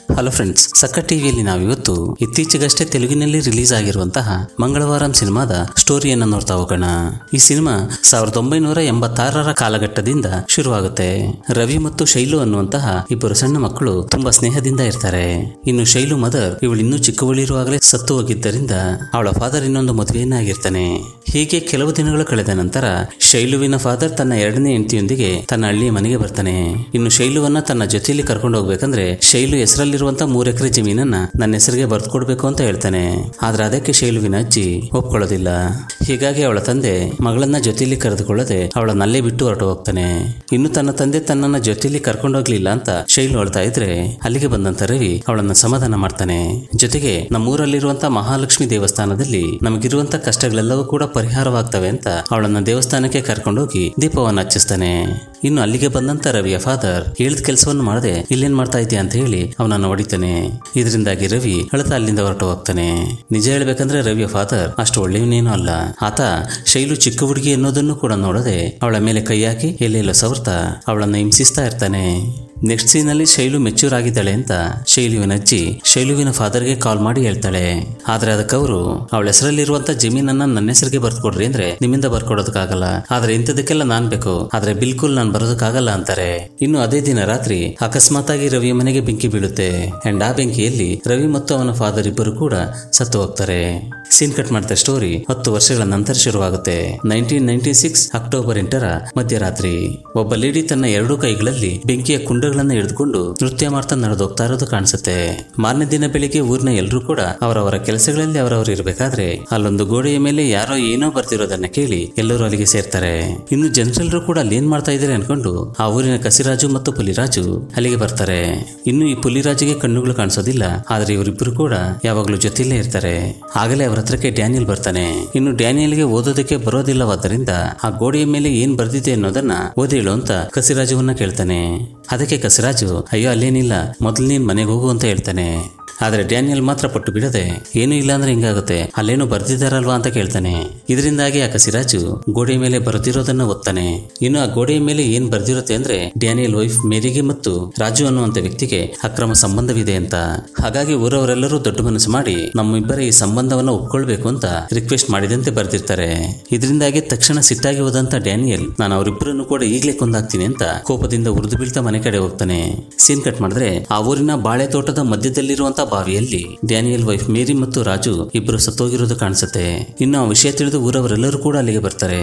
hello friends ಸಕ್ಕ ಟಿವಿಯಲ್ಲಿ ನಾವಿವತ್ತು ಇತ್ತೀಚೆಗಷ್ಟೇ ತೆಲುಗಿನಲ್ಲಿ ರಿಲೀಸ್ ಆಗಿರುವಂತಹ ಮಂಗಳವಾರಂ ಸಿನಿಮಾದ ಸ್ಟೋರಿಯನ್ನ ನೋಡ್ತಾ ಹೋಗೋಣ ಈ ಸಿನಿಮಾ ಸಾವಿರದ ಒಂಬೈನೂರ ಎಂಬತ್ತಾರರ ಕಾಲಘಟ್ಟದಿಂದ ಶುರುವಾಗುತ್ತೆ ರವಿ ಮತ್ತು ಶೈಲು ಅನ್ನುವಂತಹ ಇಬ್ಬರು ಸಣ್ಣ ಮಕ್ಕಳು ತುಂಬಾ ಸ್ನೇಹದಿಂದ ಇರ್ತಾರೆ ಇನ್ನು ಶೈಲು ಮದರ್ ಇವಳು ಇನ್ನೂ ಚಿಕ್ಕವಳಿರುವಾಗಲೇ ಸತ್ತು ಹೋಗಿದ್ದರಿಂದ ಅವಳ ಫಾದರ್ ಇನ್ನೊಂದು ಮದುವೆಯನ್ನ ಆಗಿರ್ತಾನೆ ಹೀಗೆ ಕೆಲವು ದಿನಗಳು ಕಳೆದ ನಂತರ ಶೈಲುವಿನ ಫಾದರ್ ತನ್ನ ಎರಡನೇ ಹೆಂಡತಿಯೊಂದಿಗೆ ತನ್ನ ಹಳ್ಳಿಯ ಮನೆಗೆ ಬರ್ತಾನೆ ಇನ್ನು ಶೈಲುವನ್ನ ತನ್ನ ಜೊತೆಯಲ್ಲಿ ಕರ್ಕೊಂಡು ಹೋಗ್ಬೇಕಂದ್ರೆ ಶೈಲು ಹೆಸರಲ್ಲಿರುವಂತ ಮೂರ್ ಎಕರೆ ಜಮೀನನ್ನ ನನ್ನ ಹೆಸರಿಗೆ ಬರ್ದು ಕೊಡ್ಬೇಕು ಅಂತ ಹೇಳ್ತಾನೆ ಆದ್ರೆ ಅದಕ್ಕೆ ಶೈಲುವಿನ ಅಜ್ಜಿ ಒಪ್ಕೊಳ್ಳೋದಿಲ್ಲ ಹೀಗಾಗಿ ಅವಳ ತಂದೆ ಮಗಳನ್ನ ಜೊತೆಯಲ್ಲಿ ಕರೆದುಕೊಳ್ಳದೆ ಅವಳನ್ನಲ್ಲೇ ಬಿಟ್ಟು ಹೊರಟು ಹೋಗ್ತಾನೆ ಇನ್ನು ತನ್ನ ತಂದೆ ತನ್ನನ್ನ ಜೊತೆಯಲ್ಲಿ ಕರ್ಕೊಂಡು ಹೋಗ್ಲಿಲ್ಲ ಅಂತ ಶೈಲು ಅಳ್ತಾ ಇದ್ರೆ ಅಲ್ಲಿಗೆ ಬಂದಂತ ರವಿ ಅವಳನ್ನ ಸಮಾಧಾನ ಮಾಡ್ತಾನೆ ಜೊತೆಗೆ ನಮ್ಮೂರಲ್ಲಿರುವಂತ ಮಹಾಲಕ್ಷ್ಮಿ ದೇವಸ್ಥಾನದಲ್ಲಿ ನಮಗಿರುವಂತ ಕಷ್ಟಗಳೆಲ್ಲವೂ ಕೂಡ ಪರಿಹಾರವಾಗ್ತವೆ ಅಂತ ಅವಳನ್ನ ದೇವಸ್ಥಾನಕ್ಕೆ ಕರ್ಕೊಂಡೋಗಿ ದೀಪವನ್ನು ಹಚ್ಚಿಸ್ತಾನೆ ಇನ್ನು ಅಲ್ಲಿಗೆ ಬಂದಂತ ರವಿಯ ಫಾದರ್ ಹೇಳಿದ ಕೆಲಸವನ್ನು ಮಾಡದೆ ಇಲ್ಲೇನ್ ಮಾಡ್ತಾ ಇದೆಯಾ ಅಂತ ಹೇಳಿ ಅವನನ್ನು ಹೊಡಿತಾನೆ ಇದರಿಂದಾಗಿ ರವಿ ಅಳತಾ ಅಲ್ಲಿಂದ ಹೊರಟು ಹೋಗ್ತಾನೆ ನಿಜ ಹೇಳ್ಬೇಕಂದ್ರೆ ರವಿಯ ಫಾದರ್ ಅಷ್ಟು ಒಳ್ಳೆಯವನೇನೂ ಅಲ್ಲ ಆತ ಶೈಲು ಚಿಕ್ಕ ಹುಡುಗಿ ಅನ್ನೋದನ್ನು ಕೂಡ ನೋಡದೆ ಅವಳ ಮೇಲೆ ಕೈ ಹಾಕಿ ಎಲ್ಲೆಲ್ಲೋ ಸವರ್ತಾ ಅವಳನ್ನ ಹಿಂಸಿಸ್ತಾ ಇರ್ತಾನೆ ನೆಕ್ಸ್ಟ್ ಸೀನಲ್ಲಿ ಶೈಲು ಮೆಚ್ಯೂರ್ ಆಗಿದ್ದಾಳೆ ಅಂತ ಶೈಲುವಿನ ಅಜ್ಜಿ ಶೈಲುವಿನ ಫಾದರ್ಗೆ ಕಾಲ್ ಮಾಡಿ ಹೇಳ್ತಾಳೆ ಆದ್ರೆ ಅದಕ್ಕೆ ಅವರು ಅವಳ ಹೆಸರಲ್ಲಿರುವಂತ ಜಮೀನನ್ನ ನನ್ನ ಹೆಸರಿಗೆ ಬರ್ಕೊಡ್ರಿ ಅಂದ್ರೆ ನಿಮ್ಮಿಂದ ಬರ್ಕೊಡೋದಕ್ಕಾಗಲ್ಲ ಆದ್ರೆ ಇಂಥದಕ್ಕೆಲ್ಲ ನಾನ್ ಬೇಕು ಆದ್ರೆ ಬಿಲ್ಕುಲ್ ನಾನ್ ಬರೋದಕ್ಕಾಗಲ್ಲ ಅಂತಾರೆ ಇನ್ನು ಅದೇ ದಿನ ರಾತ್ರಿ ಅಕಸ್ಮಾತ್ ಆಗಿ ರವಿಯ ಮನೆಗೆ ಬೆಂಕಿ ಬೀಳುತ್ತೆ ಅಂಡ್ ಆ ಬೆಂಕಿಯಲ್ಲಿ ರವಿ ಮತ್ತು ಅವನ ಫಾದರ್ ಇಬ್ಬರು ಕೂಡ ಸತ್ತು ಹೋಗ್ತಾರೆ ಸೀನ್ ಕಟ್ ಮಾಡಿದ ಸ್ಟೋರಿ ಹತ್ತು ವರ್ಷಗಳ ನಂತರ ಶುರುವಾಗುತ್ತೆ ನೈನ್ಟೀನ್ ನೈನ್ಟಿ ಸಿಕ್ಸ್ ಅಕ್ಟೋಬರ್ ಎಂಟರ ಮಧ್ಯರಾತ್ರಿ ಒಬ್ಬ ಲೇಡಿ ತನ್ನ ಎರಡೂ ಕೈಗಳಲ್ಲಿ ಬೆಂಕಿಯ ಕುಂಡಗಳನ್ನ ಹಿಡಿದುಕೊಂಡು ನೃತ್ಯ ಮಾಡ್ತಾ ನಡೆದೋಗ್ತಾ ಇರೋದು ಕಾಣಿಸುತ್ತೆ ಮಾರನೇ ದಿನ ಬೆಳಿಗ್ಗೆ ಊರಿನ ಎಲ್ಲರೂ ಕೂಡ ಅವರವರ ಕೆಲಸಗಳಲ್ಲಿ ಅವರವರು ಇರಬೇಕಾದ್ರೆ ಅಲ್ಲೊಂದು ಗೋಡೆಯ ಮೇಲೆ ಯಾರೋ ಏನೋ ಬರ್ತಿರೋದನ್ನ ಕೇಳಿ ಎಲ್ಲರೂ ಅಲ್ಲಿಗೆ ಸೇರ್ತಾರೆ ಇನ್ನು ಜನರೆಲ್ಲರೂ ಕೂಡ ಅಲ್ಲಿ ಏನ್ ಮಾಡ್ತಾ ಇದ್ದಾರೆ ಅನ್ಕೊಂಡು ಆ ಊರಿನ ಕಸಿರಾಜು ಮತ್ತು ಪುಲಿರಾಜು ಅಲ್ಲಿಗೆ ಬರ್ತಾರೆ ಇನ್ನು ಈ ಪುಲಿರಾಜುಗೆ ಕಣ್ಣುಗಳು ಕಾಣಿಸೋದಿಲ್ಲ ಆದ್ರೆ ಇವರಿಬ್ಬರು ಕೂಡ ಯಾವಾಗಲೂ ಜೊತೆಯಲ್ಲೇ ಇರ್ತಾರೆ ಆಗಲೇ ಅವರ ಹತ್ರಕ್ಕೆ ಡ್ಯಾನಿಯಲ್ ಬರ್ತಾನೆ ಇನ್ನು ಡ್ಯಾನಿಯಲ್ಗೆ ಓದೋದಕ್ಕೆ ಬರೋದಿಲ್ಲವಾದ್ದರಿಂದ ಆ ಗೋಡೆಯ ಮೇಲೆ ಏನ್ ಬರ್ದಿದೆ ಅನ್ನೋದನ್ನ ಓದಿ ಹೇಳು ಅಂತ ಕಸಿರಾಜುವನ್ನ ಕೇಳ್ತಾನೆ ಅದಕ್ಕೆ ಕಸಿರಾಜು ಅಯ್ಯೋ ಅಲ್ಲೇನಿಲ್ಲ ಮೊದಲು ನೀನ್ ಮನೆಗೆ ಹೋಗು ಅಂತ ಹೇಳ್ತಾನೆ ಆದ್ರೆ ಡ್ಯಾನಿಯಲ್ ಮಾತ್ರ ಪಟ್ಟು ಬಿಡದೆ ಏನೂ ಇಲ್ಲ ಅಂದ್ರೆ ಹಿಂಗಾಗುತ್ತೆ ಅಲ್ಲೇನೋ ಬರ್ದಿದ್ದಾರಲ್ವಾ ಅಂತ ಕೇಳ್ತಾನೆ ಇದರಿಂದಾಗಿ ಆ ಕಸಿರಾಜು ಗೋಡೆ ಮೇಲೆ ಬರೆದಿರೋದನ್ನ ಓದ್ತಾನೆ ಇನ್ನು ಆ ಗೋಡೆಯ ಮೇಲೆ ಏನ್ ಬರ್ದಿರುತ್ತೆ ಅಂದ್ರೆ ಡ್ಯಾನಿಯಲ್ ವೈಫ್ ಮೇರಿಗೆ ಮತ್ತು ರಾಜು ಅನ್ನುವಂತ ವ್ಯಕ್ತಿಗೆ ಅಕ್ರಮ ಸಂಬಂಧವಿದೆ ಅಂತ ಹಾಗಾಗಿ ಊರವರೆಲ್ಲರೂ ದೊಡ್ಡ ಮನಸ್ಸು ಮಾಡಿ ನಮ್ಮಿಬ್ಬರ ಈ ಸಂಬಂಧವನ್ನ ಒಪ್ಕೊಳ್ಬೇಕು ಅಂತ ರಿಕ್ವೆಸ್ಟ್ ಮಾಡಿದಂತೆ ಬರ್ದಿರ್ತಾರೆ ಇದರಿಂದಾಗಿ ತಕ್ಷಣ ಸಿಟ್ಟಾಗಿ ಹೋದಂತ ಡ್ಯಾನಿಯಲ್ ನಾನು ಅವರಿಬ್ಬರನ್ನು ಕೂಡ ಈಗಲೇ ಕೊಂದಾಗ್ತೀನಿ ಅಂತ ಕೋಪದಿಂದ ಉರಿದು ಬೀಳ್ತಾ ಮನೆ ಕಡೆ ಹೋಗ್ತಾನೆ ಸೀನ್ ಕಟ್ ಮಾಡಿದ್ರೆ ಆ ಊರಿನ ಬಾಳೆ ತೋಟದ ಮಧ್ಯದಲ್ಲಿರುವಂತ ಬಾವಿಯಲ್ಲಿ ಡ್ಯಾನಿಯಲ್ ವೈಫ್ ಮೇರಿ ಮತ್ತು ರಾಜು ಇಬ್ಬರು ಸತ್ತೋಗಿರೋದು ಕಾಣಿಸುತ್ತೆ ಇನ್ನು ಆ ವಿಷಯ ತಿಳಿದು ಊರವರೆಲ್ಲರೂ ಕೂಡ ಅಲ್ಲಿಗೆ ಬರ್ತಾರೆ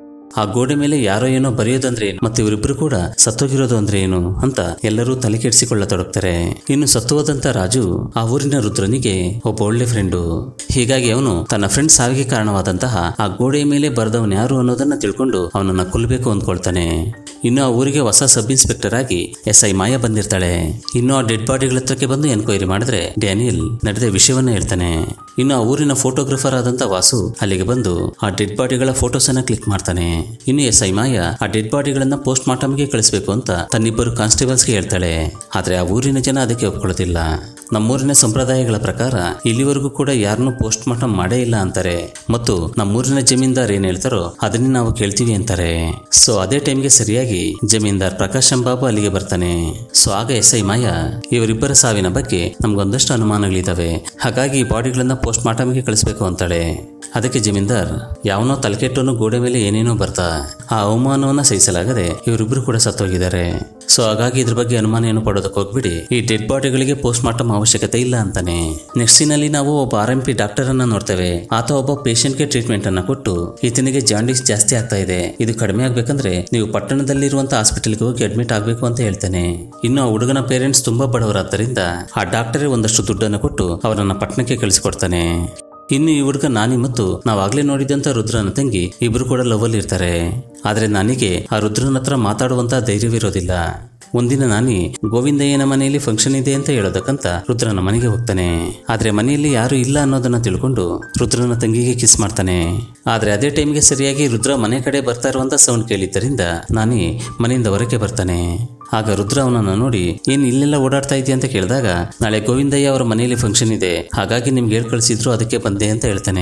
ಆ ಗೋಡೆ ಮೇಲೆ ಯಾರೋ ಏನೋ ಬರೆಯೋದಂದ್ರೆ ಏನು ಮತ್ತೆ ಇವರಿಬ್ರು ಕೂಡ ಸತ್ತೋಗಿರೋದು ಅಂದ್ರೆ ಏನು ಅಂತ ಎಲ್ಲರೂ ತಲೆ ಕೆಡಿಸಿಕೊಳ್ಳತೊಡಗ್ತಾರೆ ಇನ್ನು ಸತ್ತು ಹೋದಂತ ರಾಜು ಆ ಊರಿನ ರುದ್ರನಿಗೆ ಒಬ್ಬ ಒಳ್ಳೆ ಫ್ರೆಂಡು ಹೀಗಾಗಿ ಅವನು ತನ್ನ ಫ್ರೆಂಡ್ ಸಾವಿಗೆ ಕಾರಣವಾದಂತಹ ಆ ಗೋಡೆಯ ಮೇಲೆ ಬರೆದವನು ಯಾರು ಅನ್ನೋದನ್ನ ತಿಳ್ಕೊಂಡು ಅವನನ್ನ ಕೊಲ್ಲಬೇಕು ಅಂದ್ಕೊಳ್ತಾನೆ ಇನ್ನು ಆ ಊರಿಗೆ ಹೊಸ ಸಬ್ ಇನ್ಸ್ಪೆಕ್ಟರ್ ಆಗಿ ಎಸ್ ಐ ಮಾಯಾ ಬಂದಿರ್ತಾಳೆ ಇನ್ನು ಆ ಡೆಡ್ ಬಾಡಿಗಳ ಹತ್ರಕ್ಕೆ ಬಂದು ಎನ್ಕ್ವೈರಿ ಮಾಡಿದ್ರೆ ಡ್ಯಾನಿಯಲ್ ನಡೆದ ವಿಷಯವನ್ನ ಹೇಳ್ತಾನೆ ಇನ್ನು ಆ ಊರಿನ ಫೋಟೋಗ್ರಫರ್ ಆದಂತ ವಾಸು ಅಲ್ಲಿಗೆ ಬಂದು ಆ ಡೆಡ್ ಬಾಡಿಗಳ ಫೋಟೋಸ್ ಅನ್ನ ಕ್ಲಿಕ್ ಮಾಡ್ತಾನೆ ಇನ್ನು ಎಸ್ ಐ ಮಾಯಾ ಆ ಡೆಡ್ ಬಾಡಿಗಳನ್ನ ಪೋಸ್ಟ್ ಮಾರ್ಟಮ್ಗೆ ಕಳಿಸ್ಬೇಕು ಅಂತ ತನ್ನಿಬ್ಬರು ಕಾನ್ಸ್ಟೇಬಲ್ಸ್ಗೆ ಹೇಳ್ತಾಳೆ ಆದ್ರೆ ಆ ಊರಿನ ಜನ ಅದಕ್ಕೆ ಒಪ್ಕೊಳ್ಳೋದಿಲ್ಲ ನಮ್ಮೂರಿನ ಸಂಪ್ರದಾಯಗಳ ಪ್ರಕಾರ ಇಲ್ಲಿವರೆಗೂ ಕೂಡ ಯಾರನ್ನೂ ಪೋಸ್ಟ್ ಮಾರ್ಟಮ್ ಮಾಡೇ ಇಲ್ಲ ಅಂತಾರೆ ಮತ್ತು ನಮ್ಮೂರಿನ ಜಮೀನ್ದಾರ್ ಏನ್ ಹೇಳ್ತಾರೋ ಅದನ್ನೇ ನಾವು ಕೇಳ್ತೀವಿ ಅಂತಾರೆ ಸೊ ಅದೇ ಟೈಮ್ಗೆ ಸರಿಯಾಗಿ ಜಮೀನ್ದಾರ್ ಪ್ರಕಾಶ್ ಬಾಬು ಅಲ್ಲಿಗೆ ಬರ್ತಾನೆ ಸೊ ಆಗ ಎಸ್ ಐ ಮಾಯಾ ಇವರಿಬ್ಬರ ಸಾವಿನ ಬಗ್ಗೆ ನಮ್ಗೊಂದಷ್ಟು ಅನುಮಾನಗಳಿದಾವೆ ಹಾಗಾಗಿ ಈ ಬಾಡಿಗಳನ್ನ ಪೋಸ್ಟ್ ಮಾರ್ಟಮ್ಗೆ ಕಳಿಸ್ಬೇಕು ಅಂತಾಳೆ ಅದಕ್ಕೆ ಜಮೀನ್ದಾರ್ ಯಾವನೋ ತಲೆಕೆಟ್ಟೋನು ಗೋಡೆ ಮೇಲೆ ಏನೇನೋ ಬರ್ತಾ ಆ ಅವಮಾನವನ್ನ ಸಹಿಸಲಾಗದೆ ಇವರಿಬ್ರು ಕೂಡ ಸತ್ತೋಗಿದ್ದಾರೆ ಸೊ ಹಾಗಾಗಿ ಇದ್ರ ಬಗ್ಗೆ ಅನುಮಾನ ಏನು ಪಡೋದಕ್ಕೆ ಹೋಗ್ಬಿಡಿ ಈ ಡೆಡ್ ಬಾಡಿಗಳಿಗೆ ಪೋಸ್ಟ್ ಮಾರ್ಟಮ್ ಅವಶ್ಯಕತೆ ಇಲ್ಲ ಅಂತಾನೆ ನೆಕ್ಸ್ಟ್ ಸೀನಲ್ಲಿ ನಾವು ಒಬ್ಬ ಆರ್ ಎಂ ಪಿ ಡಾಕ್ಟರ್ ಅನ್ನ ನೋಡ್ತೇವೆ ಆತ ಒಬ್ಬ ಪೇಷಂಟ್ಗೆ ಟ್ರೀಟ್ಮೆಂಟ್ ಅನ್ನ ಕೊಟ್ಟು ಈತನಿಗೆ ಜಾಂಡೀಸ್ ಜಾಸ್ತಿ ಆಗ್ತಾ ಇದೆ ಇದು ಕಡಿಮೆ ಆಗ್ಬೇಕಂದ್ರೆ ನೀವು ಪಟ್ಟಣದಲ್ಲಿರುವಂತ ಹಾಸ್ಪಿಟಲ್ಗೆ ಹೋಗಿ ಅಡ್ಮಿಟ್ ಆಗ್ಬೇಕು ಅಂತ ಹೇಳ್ತಾನೆ ಇನ್ನು ಆ ಹುಡುಗನ ಪೇರೆಂಟ್ಸ್ ತುಂಬಾ ಬಡವರಾದ್ದರಿಂದ ಆ ಡಾಕ್ಟರೇ ಒಂದಷ್ಟು ದುಡ್ಡನ್ನು ಕೊಟ್ಟು ಅವರನ್ನ ಪಟ್ಟಣಕ್ಕೆ ಕಳಿಸಿಕೊಡ್ತಾನೆ ಇನ್ನು ಈ ಹುಡುಗ ನಾನಿ ಮತ್ತು ನಾವಾಗ್ಲೇ ನೋಡಿದಂತ ರುದ್ರನ ತಂಗಿ ಇಬ್ರು ಕೂಡ ಲವ್ ಅಲ್ಲಿ ಇರ್ತಾರೆ ಆದ್ರೆ ನಾನಿಗೆ ಆ ರುದ್ರನ ಹತ್ರ ಮಾತಾಡುವಂತ ಧೈರ್ಯವಿರೋದಿಲ್ಲ ಒಂದಿನ ನಾನಿ ಗೋವಿಂದಯ್ಯನ ಮನೆಯಲ್ಲಿ ಫಂಕ್ಷನ್ ಇದೆ ಅಂತ ಹೇಳೋದಕ್ಕಂತ ರುದ್ರನ ಮನೆಗೆ ಹೋಗ್ತಾನೆ ಆದ್ರೆ ಮನೆಯಲ್ಲಿ ಯಾರು ಇಲ್ಲ ಅನ್ನೋದನ್ನ ತಿಳ್ಕೊಂಡು ರುದ್ರನ ತಂಗಿಗೆ ಕಿಸ್ ಮಾಡ್ತಾನೆ ಆದ್ರೆ ಅದೇ ಟೈಮ್ಗೆ ಸರಿಯಾಗಿ ರುದ್ರ ಮನೆ ಕಡೆ ಬರ್ತಾ ಇರುವಂತ ಸೌಂಡ್ ಕೇಳಿದ್ದರಿಂದ ನಾನಿ ಮನೆಯಿಂದ ಹೊರಗೆ ಬರ್ತಾನೆ ಆಗ ರುದ್ರ ಅವನನ್ನು ನೋಡಿ ಏನ್ ಇಲ್ಲೆಲ್ಲ ಓಡಾಡ್ತಾ ಇದೆಯಾ ಅಂತ ಕೇಳಿದಾಗ ನಾಳೆ ಗೋವಿಂದಯ್ಯ ಅವರ ಮನೆಯಲ್ಲಿ ಫಂಕ್ಷನ್ ಇದೆ ಹಾಗಾಗಿ ನಿಮ್ಗೆ ಹೇಳ್ ಕಳಿಸಿದ್ರು ಅದಕ್ಕೆ ಬಂದೆ ಅಂತ ಹೇಳ್ತಾನೆ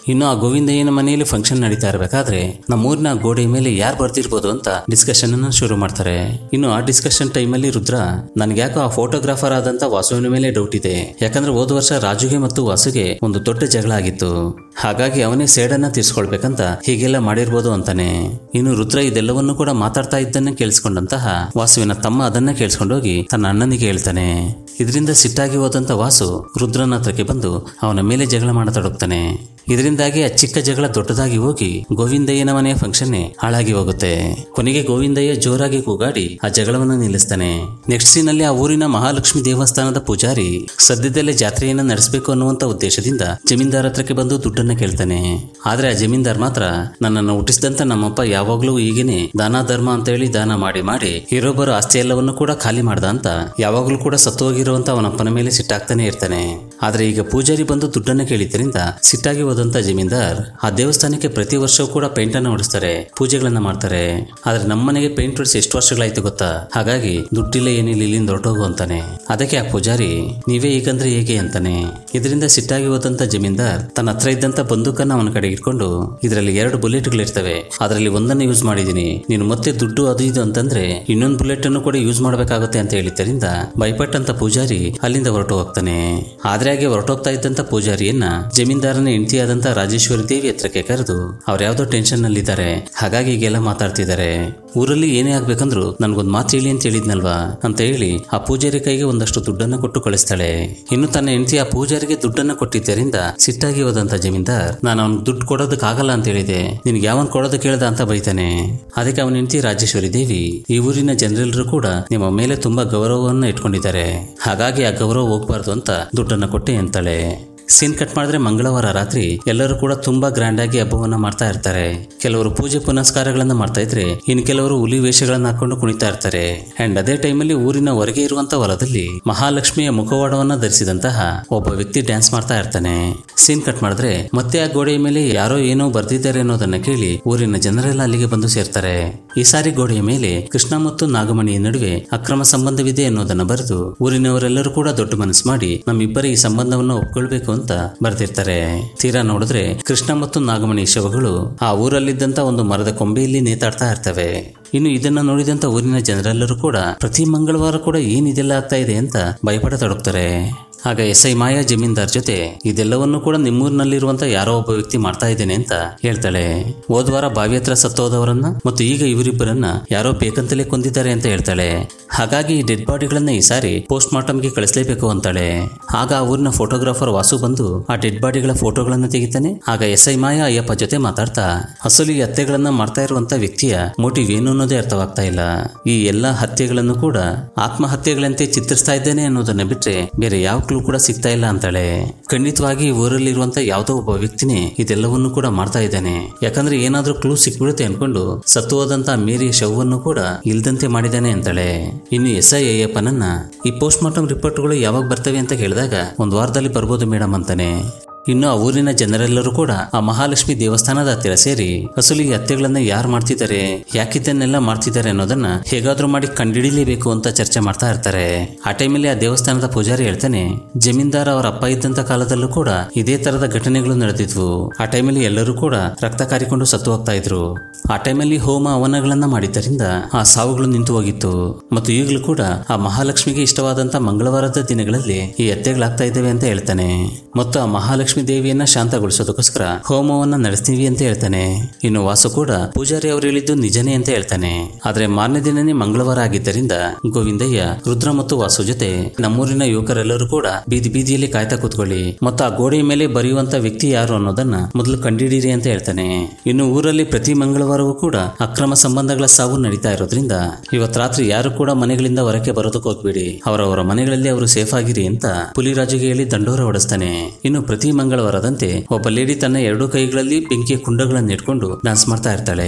ಇನ್ನು ಆ ಗೋವಿಂದಯ್ಯನ ಮನೆಯಲ್ಲಿ ಫಂಕ್ಷನ್ ನಡೀತಾ ಇರಬೇಕಾದ್ರೆ ನಮ್ಮೂರಿನ ಗೋಡೆ ಮೇಲೆ ಯಾರು ಬರ್ತಿರ್ಬೋದು ಅಂತ ಡಿಸ್ಕಷನ್ ಅನ್ನ ಶುರು ಮಾಡ್ತಾರೆ ಇನ್ನು ಆ ಡಿಸ್ಕಷನ್ ಟೈಮಲ್ಲಿ ರುದ್ರ ನನ್ಗೆ ಯಾಕೋ ಆ ಫೋಟೋಗ್ರಾಫರ್ ಆದಂತ ವಾಸುವಿನ ಮೇಲೆ ಡೌಟ್ ಇದೆ ಯಾಕಂದ್ರೆ ಹೋದ ವರ್ಷ ರಾಜುಗೆ ಮತ್ತು ವಾಸುಗೆ ಒಂದು ದೊಡ್ಡ ಜಗಳ ಆಗಿತ್ತು ಹಾಗಾಗಿ ಅವನೇ ಸೇಡನ್ನ ತೀರ್ಸ್ಕೊಳ್ಬೇಕಂತ ಹೀಗೆಲ್ಲ ಮಾಡಿರ್ಬೋದು ಅಂತಾನೆ ಇನ್ನು ರುದ್ರ ಇದೆಲ್ಲವನ್ನು ಕೂಡ ಮಾತಾಡ್ತಾ ಇದ್ದನ್ನ ಕೇಳಿಸ್ಕೊಂಡಂತಹ ವಾಸುವಿನ ತಮ್ಮ ಅದನ್ನ ಕೇಳಿಸ್ಕೊಂಡೋಗಿ ತನ್ನ ಅಣ್ಣನಿಗೆ ಹೇಳ್ತಾನೆ ಇದರಿಂದ ಸಿಟ್ಟಾಗಿ ಹೋದಂತ ವಾಸು ರುದ್ರನ ಹತ್ರಕ್ಕೆ ಬಂದು ಅವನ ಮೇಲೆ ಜಗಳ ಮಾಡತೊಡಗ್ತಾನೆ ಇದರಿಂದಾಗಿ ಆ ಚಿಕ್ಕ ಜಗಳ ದೊಡ್ಡದಾಗಿ ಹೋಗಿ ಗೋವಿಂದಯ್ಯನ ಮನೆಯ ಫಂಕ್ಷನ್ನೇ ಹಾಳಾಗಿ ಹೋಗುತ್ತೆ ಕೊನೆಗೆ ಗೋವಿಂದಯ್ಯ ಜೋರಾಗಿ ಕೂಗಾಡಿ ಆ ಜಗಳವನ್ನು ನಿಲ್ಲಿಸ್ತಾನೆ ನೆಕ್ಸ್ಟ್ ಸೀನಲ್ಲಿ ಆ ಊರಿನ ಮಹಾಲಕ್ಷ್ಮಿ ದೇವಸ್ಥಾನದ ಪೂಜಾರಿ ಸದ್ಯದಲ್ಲೇ ಜಾತ್ರೆಯನ್ನ ನಡೆಸಬೇಕು ಅನ್ನುವಂತ ಉದ್ದೇಶದಿಂದ ಜಮೀನ್ದಾರ್ ಹತ್ರಕ್ಕೆ ಬಂದು ದುಡ್ಡನ್ನ ಕೇಳ್ತಾನೆ ಆದ್ರೆ ಆ ಜಮೀನ್ದಾರ್ ಮಾತ್ರ ನನ್ನನ್ನು ಹುಟ್ಟಿಸಿದಂತ ನಮ್ಮಪ್ಪ ಯಾವಾಗ್ಲೂ ಹೀಗೇನೆ ದಾನ ಧರ್ಮ ಅಂತ ಹೇಳಿ ದಾನ ಮಾಡಿ ಮಾಡಿ ಇರೋಬ್ಬರು ಆಸ್ತಿ ಎಲ್ಲವನ್ನು ಕೂಡ ಖಾಲಿ ಮಾಡ್ದ ಅಂತ ಯಾವಾಗ್ಲೂ ಕೂಡ ಸತ್ತು ಹೋಗಿರುವಂತ ಅವನಪ್ಪನ ಮೇಲೆ ಸಿಟ್ಟಾಗ್ತಾನೆ ಇರ್ತಾನೆ ಆದ್ರೆ ಈಗ ಪೂಜಾರಿ ಬಂದು ದುಡ್ಡನ್ನ ಕೇಳಿದ್ದರಿಂದ ಸಿಟ್ಟಾಗಿ ಹೋದಂತ ಜಮೀನ್ದಾರ್ ಆ ದೇವಸ್ಥಾನಕ್ಕೆ ಪ್ರತಿ ವರ್ಷವೂ ಕೂಡ ಪೇಂಟ್ ಅನ್ನ ಹೊಡಿಸ್ತಾರೆ ಪೂಜೆಗಳನ್ನ ಮಾಡ್ತಾರೆ ಆದ್ರೆ ನಮ್ಮನೆಗೆ ಪೇಂಟ್ ಹೊಡಿಸಿ ಎಷ್ಟು ವರ್ಷಗಳಾಯ್ತು ಗೊತ್ತಾ ಹಾಗಾಗಿ ದುಡ್ಡಿಲ್ಲ ಏನಿಲ್ಲ ಇಲ್ಲಿಂದ ಹೊರಟೋಗು ಅಂತಾನೆ ಅದಕ್ಕೆ ಆ ಪೂಜಾರಿ ನೀವೇ ಈಗಂದ್ರೆ ಹೇಗೆ ಅಂತಾನೆ ಇದರಿಂದ ಸಿಟ್ಟಾಗಿ ಹೋದಂತ ಜಮೀನ್ದಾರ್ ತನ್ನ ಹತ್ರ ಇದ್ದಂತ ಬಂದೂಕನ್ನ ಅವನ ಕಡೆ ಇಟ್ಕೊಂಡು ಇದರಲ್ಲಿ ಎರಡು ಬುಲೆಟ್ಗಳಿರ್ತವೆ ಅದರಲ್ಲಿ ಒಂದನ್ನು ಯೂಸ್ ಮಾಡಿದೀನಿ ನೀನು ಮತ್ತೆ ದುಡ್ಡು ಅದು ಇದು ಅಂತಂದ್ರೆ ಇನ್ನೊಂದು ಬುಲೆಟ್ ಅನ್ನು ಕೂಡ ಯೂಸ್ ಮಾಡಬೇಕಾಗುತ್ತೆ ಅಂತ ಹೇಳಿದ್ದರಿಂದ ಭಯಪಟ್ಟಂತ ಪೂಜಾರಿ ಅಲ್ಲಿಂದ ಹೊರಟು ಹೋಗ್ತಾನೆ ಆದ್ರೆ ಹಾಗೆ ಹೊರಟೋಗ್ತಾ ಇದ್ದಂತ ಪೂಜಾರಿಯನ್ನ ಜಮೀನ್ದಾರನ ಹೆಂಡತಿಯಾದಂತ ರಾಜೇಶ್ವರಿ ದೇವಿ ಹತ್ರಕ್ಕೆ ಕರೆದು ಅವ್ರು ಯಾವ್ದೋ ಟೆನ್ಷನ್ ನಲ್ಲಿದ್ದಾರೆ ಹಾಗಾಗಿ ಈಗೆಲ್ಲ ಮಾತಾಡ್ತಿದ್ದಾರೆ ಊರಲ್ಲಿ ಏನೇ ಆಗ್ಬೇಕಂದ್ರು ನನ್ಗೊಂದ್ ಮಾತು ಹೇಳಿ ಅಂತ ಹೇಳಿದ್ನಲ್ವಾ ಅಂತ ಹೇಳಿ ಆ ಪೂಜಾರಿ ಕೈಗೆ ಒಂದಷ್ಟು ದುಡ್ಡನ್ನ ಕೊಟ್ಟು ಕಳಿಸ್ತಾಳೆ ಇನ್ನು ತನ್ನ ಹೆಂಡತಿ ಆ ಪೂಜಾರಿಗೆ ದುಡ್ಡನ್ನ ಕೊಟ್ಟಿದ್ದರಿಂದ ಸಿಟ್ಟಾಗಿ ಹೋದಂತ ಜಮೀನ್ದಾರ್ ನಾನು ಅವ್ನಿಗೆ ದುಡ್ಡು ಕೊಡೋದಕ್ಕಾಗಲ್ಲ ಅಂತ ಹೇಳಿದೆ ನಿನ್ಗೆ ಯಾವನ್ ಕೊಡೋದಕ್ಕೆ ಕೇಳ್ದ ಅಂತ ಬೈತಾನೆ ಅದಕ್ಕೆ ಅವನ ಹೆಂಡತಿ ರಾಜೇಶ್ವರಿ ದೇವಿ ಈ ಊರಿನ ಜನರೆಲ್ಲರೂ ಕೂಡ ನಿಮ್ಮ ಮೇಲೆ ತುಂಬಾ ಗೌರವವನ್ನ ಇಟ್ಕೊಂಡಿದ್ದಾರೆ ಹಾಗಾಗಿ ಆ ಗೌರವ ಹೋಗ್ಬಾರ್ದು ಅಂತ ದುಡ್ಡನ್ನ ಕೊಟ್ಟೆ ಅಂತಾಳೆ ಸೀನ್ ಕಟ್ ಮಾಡಿದ್ರೆ ಮಂಗಳವಾರ ರಾತ್ರಿ ಎಲ್ಲರೂ ಕೂಡ ತುಂಬಾ ಗ್ರ್ಯಾಂಡ್ ಆಗಿ ಹಬ್ಬವನ್ನ ಮಾಡ್ತಾ ಇರ್ತಾರೆ ಕೆಲವರು ಪೂಜೆ ಪುನಸ್ಕಾರಗಳನ್ನ ಮಾಡ್ತಾ ಇದ್ರೆ ಇನ್ನು ಕೆಲವರು ಹುಲಿ ವೇಷಗಳನ್ನ ಹಾಕೊಂಡು ಕುಣಿತಾ ಇರ್ತಾರೆ ಅಂಡ್ ಅದೇ ಟೈಮಲ್ಲಿ ಊರಿನ ಹೊರಗೆ ಇರುವಂತ ಹೊಲದಲ್ಲಿ ಮಹಾಲಕ್ಷ್ಮಿಯ ಮುಖವಾಡವನ್ನ ಧರಿಸಿದಂತಹ ಒಬ್ಬ ವ್ಯಕ್ತಿ ಡ್ಯಾನ್ಸ್ ಮಾಡ್ತಾ ಇರ್ತಾನೆ ಸೀನ್ ಕಟ್ ಮಾಡಿದ್ರೆ ಮತ್ತೆ ಆ ಗೋಡೆಯ ಮೇಲೆ ಯಾರೋ ಏನೋ ಬರ್ದಿದ್ದಾರೆ ಅನ್ನೋದನ್ನ ಕೇಳಿ ಊರಿನ ಜನರೆಲ್ಲ ಅಲ್ಲಿಗೆ ಬಂದು ಸೇರ್ತಾರೆ ಈ ಸಾರಿ ಗೋಡೆಯ ಮೇಲೆ ಕೃಷ್ಣ ಮತ್ತು ನಾಗಮಣಿಯ ನಡುವೆ ಅಕ್ರಮ ಸಂಬಂಧವಿದೆ ಅನ್ನೋದನ್ನ ಬರೆದು ಊರಿನವರೆಲ್ಲರೂ ಕೂಡ ದೊಡ್ಡ ಮನಸ್ಸು ಮಾಡಿ ನಮ್ಮಿಬ್ಬರ ಈ ಸಂಬಂಧವನ್ನು ಒಪ್ಕೊಳ್ಬೇಕು ಅಂತ ಬರ್ದಿರ್ತಾರೆ ತೀರಾ ನೋಡಿದ್ರೆ ಕೃಷ್ಣ ಮತ್ತು ನಾಗಮಣಿ ಶವಗಳು ಆ ಊರಲ್ಲಿದ್ದಂತ ಒಂದು ಮರದ ಕೊಂಬೆಯಲ್ಲಿ ನೇತಾಡ್ತಾ ಇರ್ತವೆ ಇನ್ನು ಇದನ್ನ ನೋಡಿದಂತ ಊರಿನ ಜನರೆಲ್ಲರೂ ಕೂಡ ಪ್ರತಿ ಮಂಗಳವಾರ ಕೂಡ ಏನ್ ಇದೆಲ್ಲ ಆಗ್ತಾ ಇದೆ ಅಂತ ಭಯಪಡತೊಡಗ್ತಾರೆ ಆಗ ಎಸ್ ಐ ಮಾಯಾ ಜಮೀನ್ದಾರ್ ಜೊತೆ ಇದೆಲ್ಲವನ್ನು ಕೂಡ ನಿಮ್ಮೂರಿನಲ್ಲಿರುವಂತ ಯಾರೋ ಒಬ್ಬ ವ್ಯಕ್ತಿ ಮಾಡ್ತಾ ಇದ್ದೇನೆ ಅಂತ ಹೇಳ್ತಾಳೆ ಹೋದ್ವಾರ ಬಾವಿ ಹತ್ರ ಸತ್ತೋದವರನ್ನ ಮತ್ತು ಈಗ ಇವರಿಬ್ಬರನ್ನ ಯಾರೋ ಬೇಕಂತಲೇ ಕೊಂದಿದ್ದಾರೆ ಅಂತ ಹೇಳ್ತಾಳೆ ಹಾಗಾಗಿ ಈ ಡೆಡ್ ಬಾಡಿಗಳನ್ನ ಈ ಸಾರಿ ಪೋಸ್ಟ್ ಮಾರ್ಟಮ್ಗೆ ಕಳಿಸ್ಲೇಬೇಕು ಅಂತಾಳೆ ಆಗ ಆ ಊರಿನ ಫೋಟೋಗ್ರಾಫರ್ ವಾಸು ಬಂದು ಆ ಡೆಡ್ ಬಾಡಿಗಳ ಫೋಟೋಗಳನ್ನ ತೆಗಿತಾನೆ ಆಗ ಎಸ್ ಐ ಮಾಯಾ ಅಯ್ಯಪ್ಪ ಜೊತೆ ಮಾತಾಡ್ತಾ ಅಸಲು ಈ ಹತ್ಯೆಗಳನ್ನ ಮಾಡ್ತಾ ಇರುವಂತ ವ್ಯಕ್ತಿಯ ಮೋಟಿವ್ ಏನು ಅನ್ನೋದೇ ಅರ್ಥವಾಗ್ತಾ ಇಲ್ಲ ಈ ಎಲ್ಲಾ ಹತ್ಯೆಗಳನ್ನು ಕೂಡ ಆತ್ಮಹತ್ಯೆಗಳಂತೆ ಚಿತ್ರಿಸ್ತಾ ಇದ್ದೇನೆ ಅನ್ನೋದನ್ನ ಬಿಟ್ರೆ ಬೇರೆ ಯಾವ ಕ್ಲೂ ಕೂಡ ಸಿಗ್ತಾ ಇಲ್ಲ ಅಂತಾಳೆ ಖಂಡಿತವಾಗಿ ಈ ಊರಲ್ಲಿರುವಂತ ಯಾವುದೋ ಒಬ್ಬ ವ್ಯಕ್ತಿನೇ ಇದೆಲ್ಲವನ್ನು ಕೂಡ ಮಾಡ್ತಾ ಇದ್ದಾನೆ ಯಾಕಂದ್ರೆ ಏನಾದ್ರೂ ಕ್ಲೂ ಸಿಕ್ಬಿಡುತ್ತೆ ಅನ್ಕೊಂಡು ಸತ್ತು ಹೋದಂತ ಮೇರಿಯ ಶವವನ್ನು ಕೂಡ ಇಲ್ದಂತೆ ಮಾಡಿದ್ದಾನೆ ಅಂತಾಳೆ ಇನ್ನು ಎಸ್ ಐ ಅಯ್ಯಪ್ಪನನ್ನ ಈ ಪೋಸ್ಟ್ ಮಾರ್ಟಮ್ ರಿಪೋರ್ಟ್ಗಳು ಯಾವಾಗ ಬರ್ತವೆ ಅಂತ ಕೇಳಿದಾಗ ಒಂದ್ ವಾರದಲ್ಲಿ ಬರ್ಬೋದು ಮೇಡಮ್ ಅಂತಾನೆ ಇನ್ನು ಆ ಊರಿನ ಜನರೆಲ್ಲರೂ ಕೂಡ ಆ ಮಹಾಲಕ್ಷ್ಮಿ ದೇವಸ್ಥಾನದ ಹತ್ತಿರ ಸೇರಿ ಅಸಲು ಈ ಹತ್ಯೆಗಳನ್ನ ಯಾರು ಮಾಡ್ತಿದ್ದಾರೆ ಯಾಕಿದ್ದನ್ನೆಲ್ಲ ಮಾಡ್ತಿದ್ದಾರೆ ಅನ್ನೋದನ್ನ ಹೇಗಾದ್ರೂ ಮಾಡಿ ಕಂಡಿಡಿಲೇಬೇಕು ಅಂತ ಚರ್ಚೆ ಮಾಡ್ತಾ ಇರ್ತಾರೆ ಆ ಟೈಮಲ್ಲಿ ಆ ದೇವಸ್ಥಾನದ ಪೂಜಾರಿ ಹೇಳ್ತಾನೆ ಜಮೀನ್ದಾರ್ ಅವರ ಅಪ್ಪ ಇದ್ದಂತ ಕಾಲದಲ್ಲೂ ಕೂಡ ಇದೇ ತರದ ಘಟನೆಗಳು ನಡೆದಿದ್ವು ಆ ಟೈಮಲ್ಲಿ ಎಲ್ಲರೂ ಕೂಡ ರಕ್ತ ಕಾರಿಕೊಂಡು ಸತ್ತು ಹೋಗ್ತಾ ಇದ್ರು ಆ ಟೈಮಲ್ಲಿ ಹೋಮ ಹವನಗಳನ್ನ ಮಾಡಿದ್ದರಿಂದ ಆ ಸಾವುಗಳು ನಿಂತು ಹೋಗಿತ್ತು ಮತ್ತು ಈಗಲೂ ಕೂಡ ಆ ಮಹಾಲಕ್ಷ್ಮಿಗೆ ಇಷ್ಟವಾದಂತ ಮಂಗಳವಾರದ ದಿನಗಳಲ್ಲಿ ಈ ಹತ್ಯೆಗಳಾಗ್ತಾ ಇದ್ದೇವೆ ಅಂತ ಹೇಳ್ತಾನೆ ಮತ್ತು ಆ ಮಹಾಲಕ್ಷ್ಮಿ ದೇವಿಯನ್ನ ಶಾಂತಗೊಳಿಸೋದಕ್ಕೋಸ್ಕರ ಹೋಮವನ್ನ ನಡೆಸ್ತೀವಿ ಅಂತ ಹೇಳ್ತಾನೆ ಇನ್ನು ವಾಸು ಕೂಡ ಪೂಜಾರಿ ಅವರು ಹೇಳಿದ್ದು ನಿಜನೇ ಅಂತ ಹೇಳ್ತಾನೆ ಆದ್ರೆ ಮಾರನೇ ದಿನನೇ ಮಂಗಳವಾರ ಆಗಿದ್ದರಿಂದ ಗೋವಿಂದಯ್ಯ ರುದ್ರ ಮತ್ತು ವಾಸು ಜೊತೆ ನಮ್ಮೂರಿನ ಯುವಕರೆಲ್ಲರೂ ಕೂಡ ಬೀದಿ ಬೀದಿಯಲ್ಲಿ ಕಾಯ್ತಾ ಕೂತ್ಕೊಳ್ಳಿ ಮತ್ತು ಆ ಗೋಡೆಯ ಮೇಲೆ ಬರೆಯುವಂತ ವ್ಯಕ್ತಿ ಯಾರು ಅನ್ನೋದನ್ನ ಮೊದಲು ಕಂಡಿಡೀರಿ ಅಂತ ಹೇಳ್ತಾನೆ ಇನ್ನು ಊರಲ್ಲಿ ಪ್ರತಿ ಮಂಗಳವಾರವೂ ಕೂಡ ಅಕ್ರಮ ಸಂಬಂಧಗಳ ಸಾವು ನಡೀತಾ ಇರೋದ್ರಿಂದ ಇವತ್ ರಾತ್ರಿ ಯಾರು ಕೂಡ ಮನೆಗಳಿಂದ ಹೊರಕ್ಕೆ ಬರೋದಕ್ಕೆ ಹೋಗ್ಬೇಡಿ ಅವರವರ ಮನೆಗಳಲ್ಲಿ ಅವರು ಸೇಫ್ ಆಗಿರಿ ಅಂತ ಪುಲಿರಾಜುಗೆ ಹೇಳಿ ದಂಡೋರ ಹೊಡೆಸ್ತಾನೆ ಇನ್ನು ಪ್ರತಿ ಮಂಗಳವಾರದಂತೆ ಒಬ್ಬ ಲೇಡಿ ತನ್ನ ಎರಡೂ ಕೈಗಳಲ್ಲಿ ಬೆಂಕಿಯ ಕುಂಡಗಳನ್ನು ಇಟ್ಕೊಂಡು ಡಾನ್ಸ್ ಮಾಡ್ತಾ ಇರ್ತಾಳೆ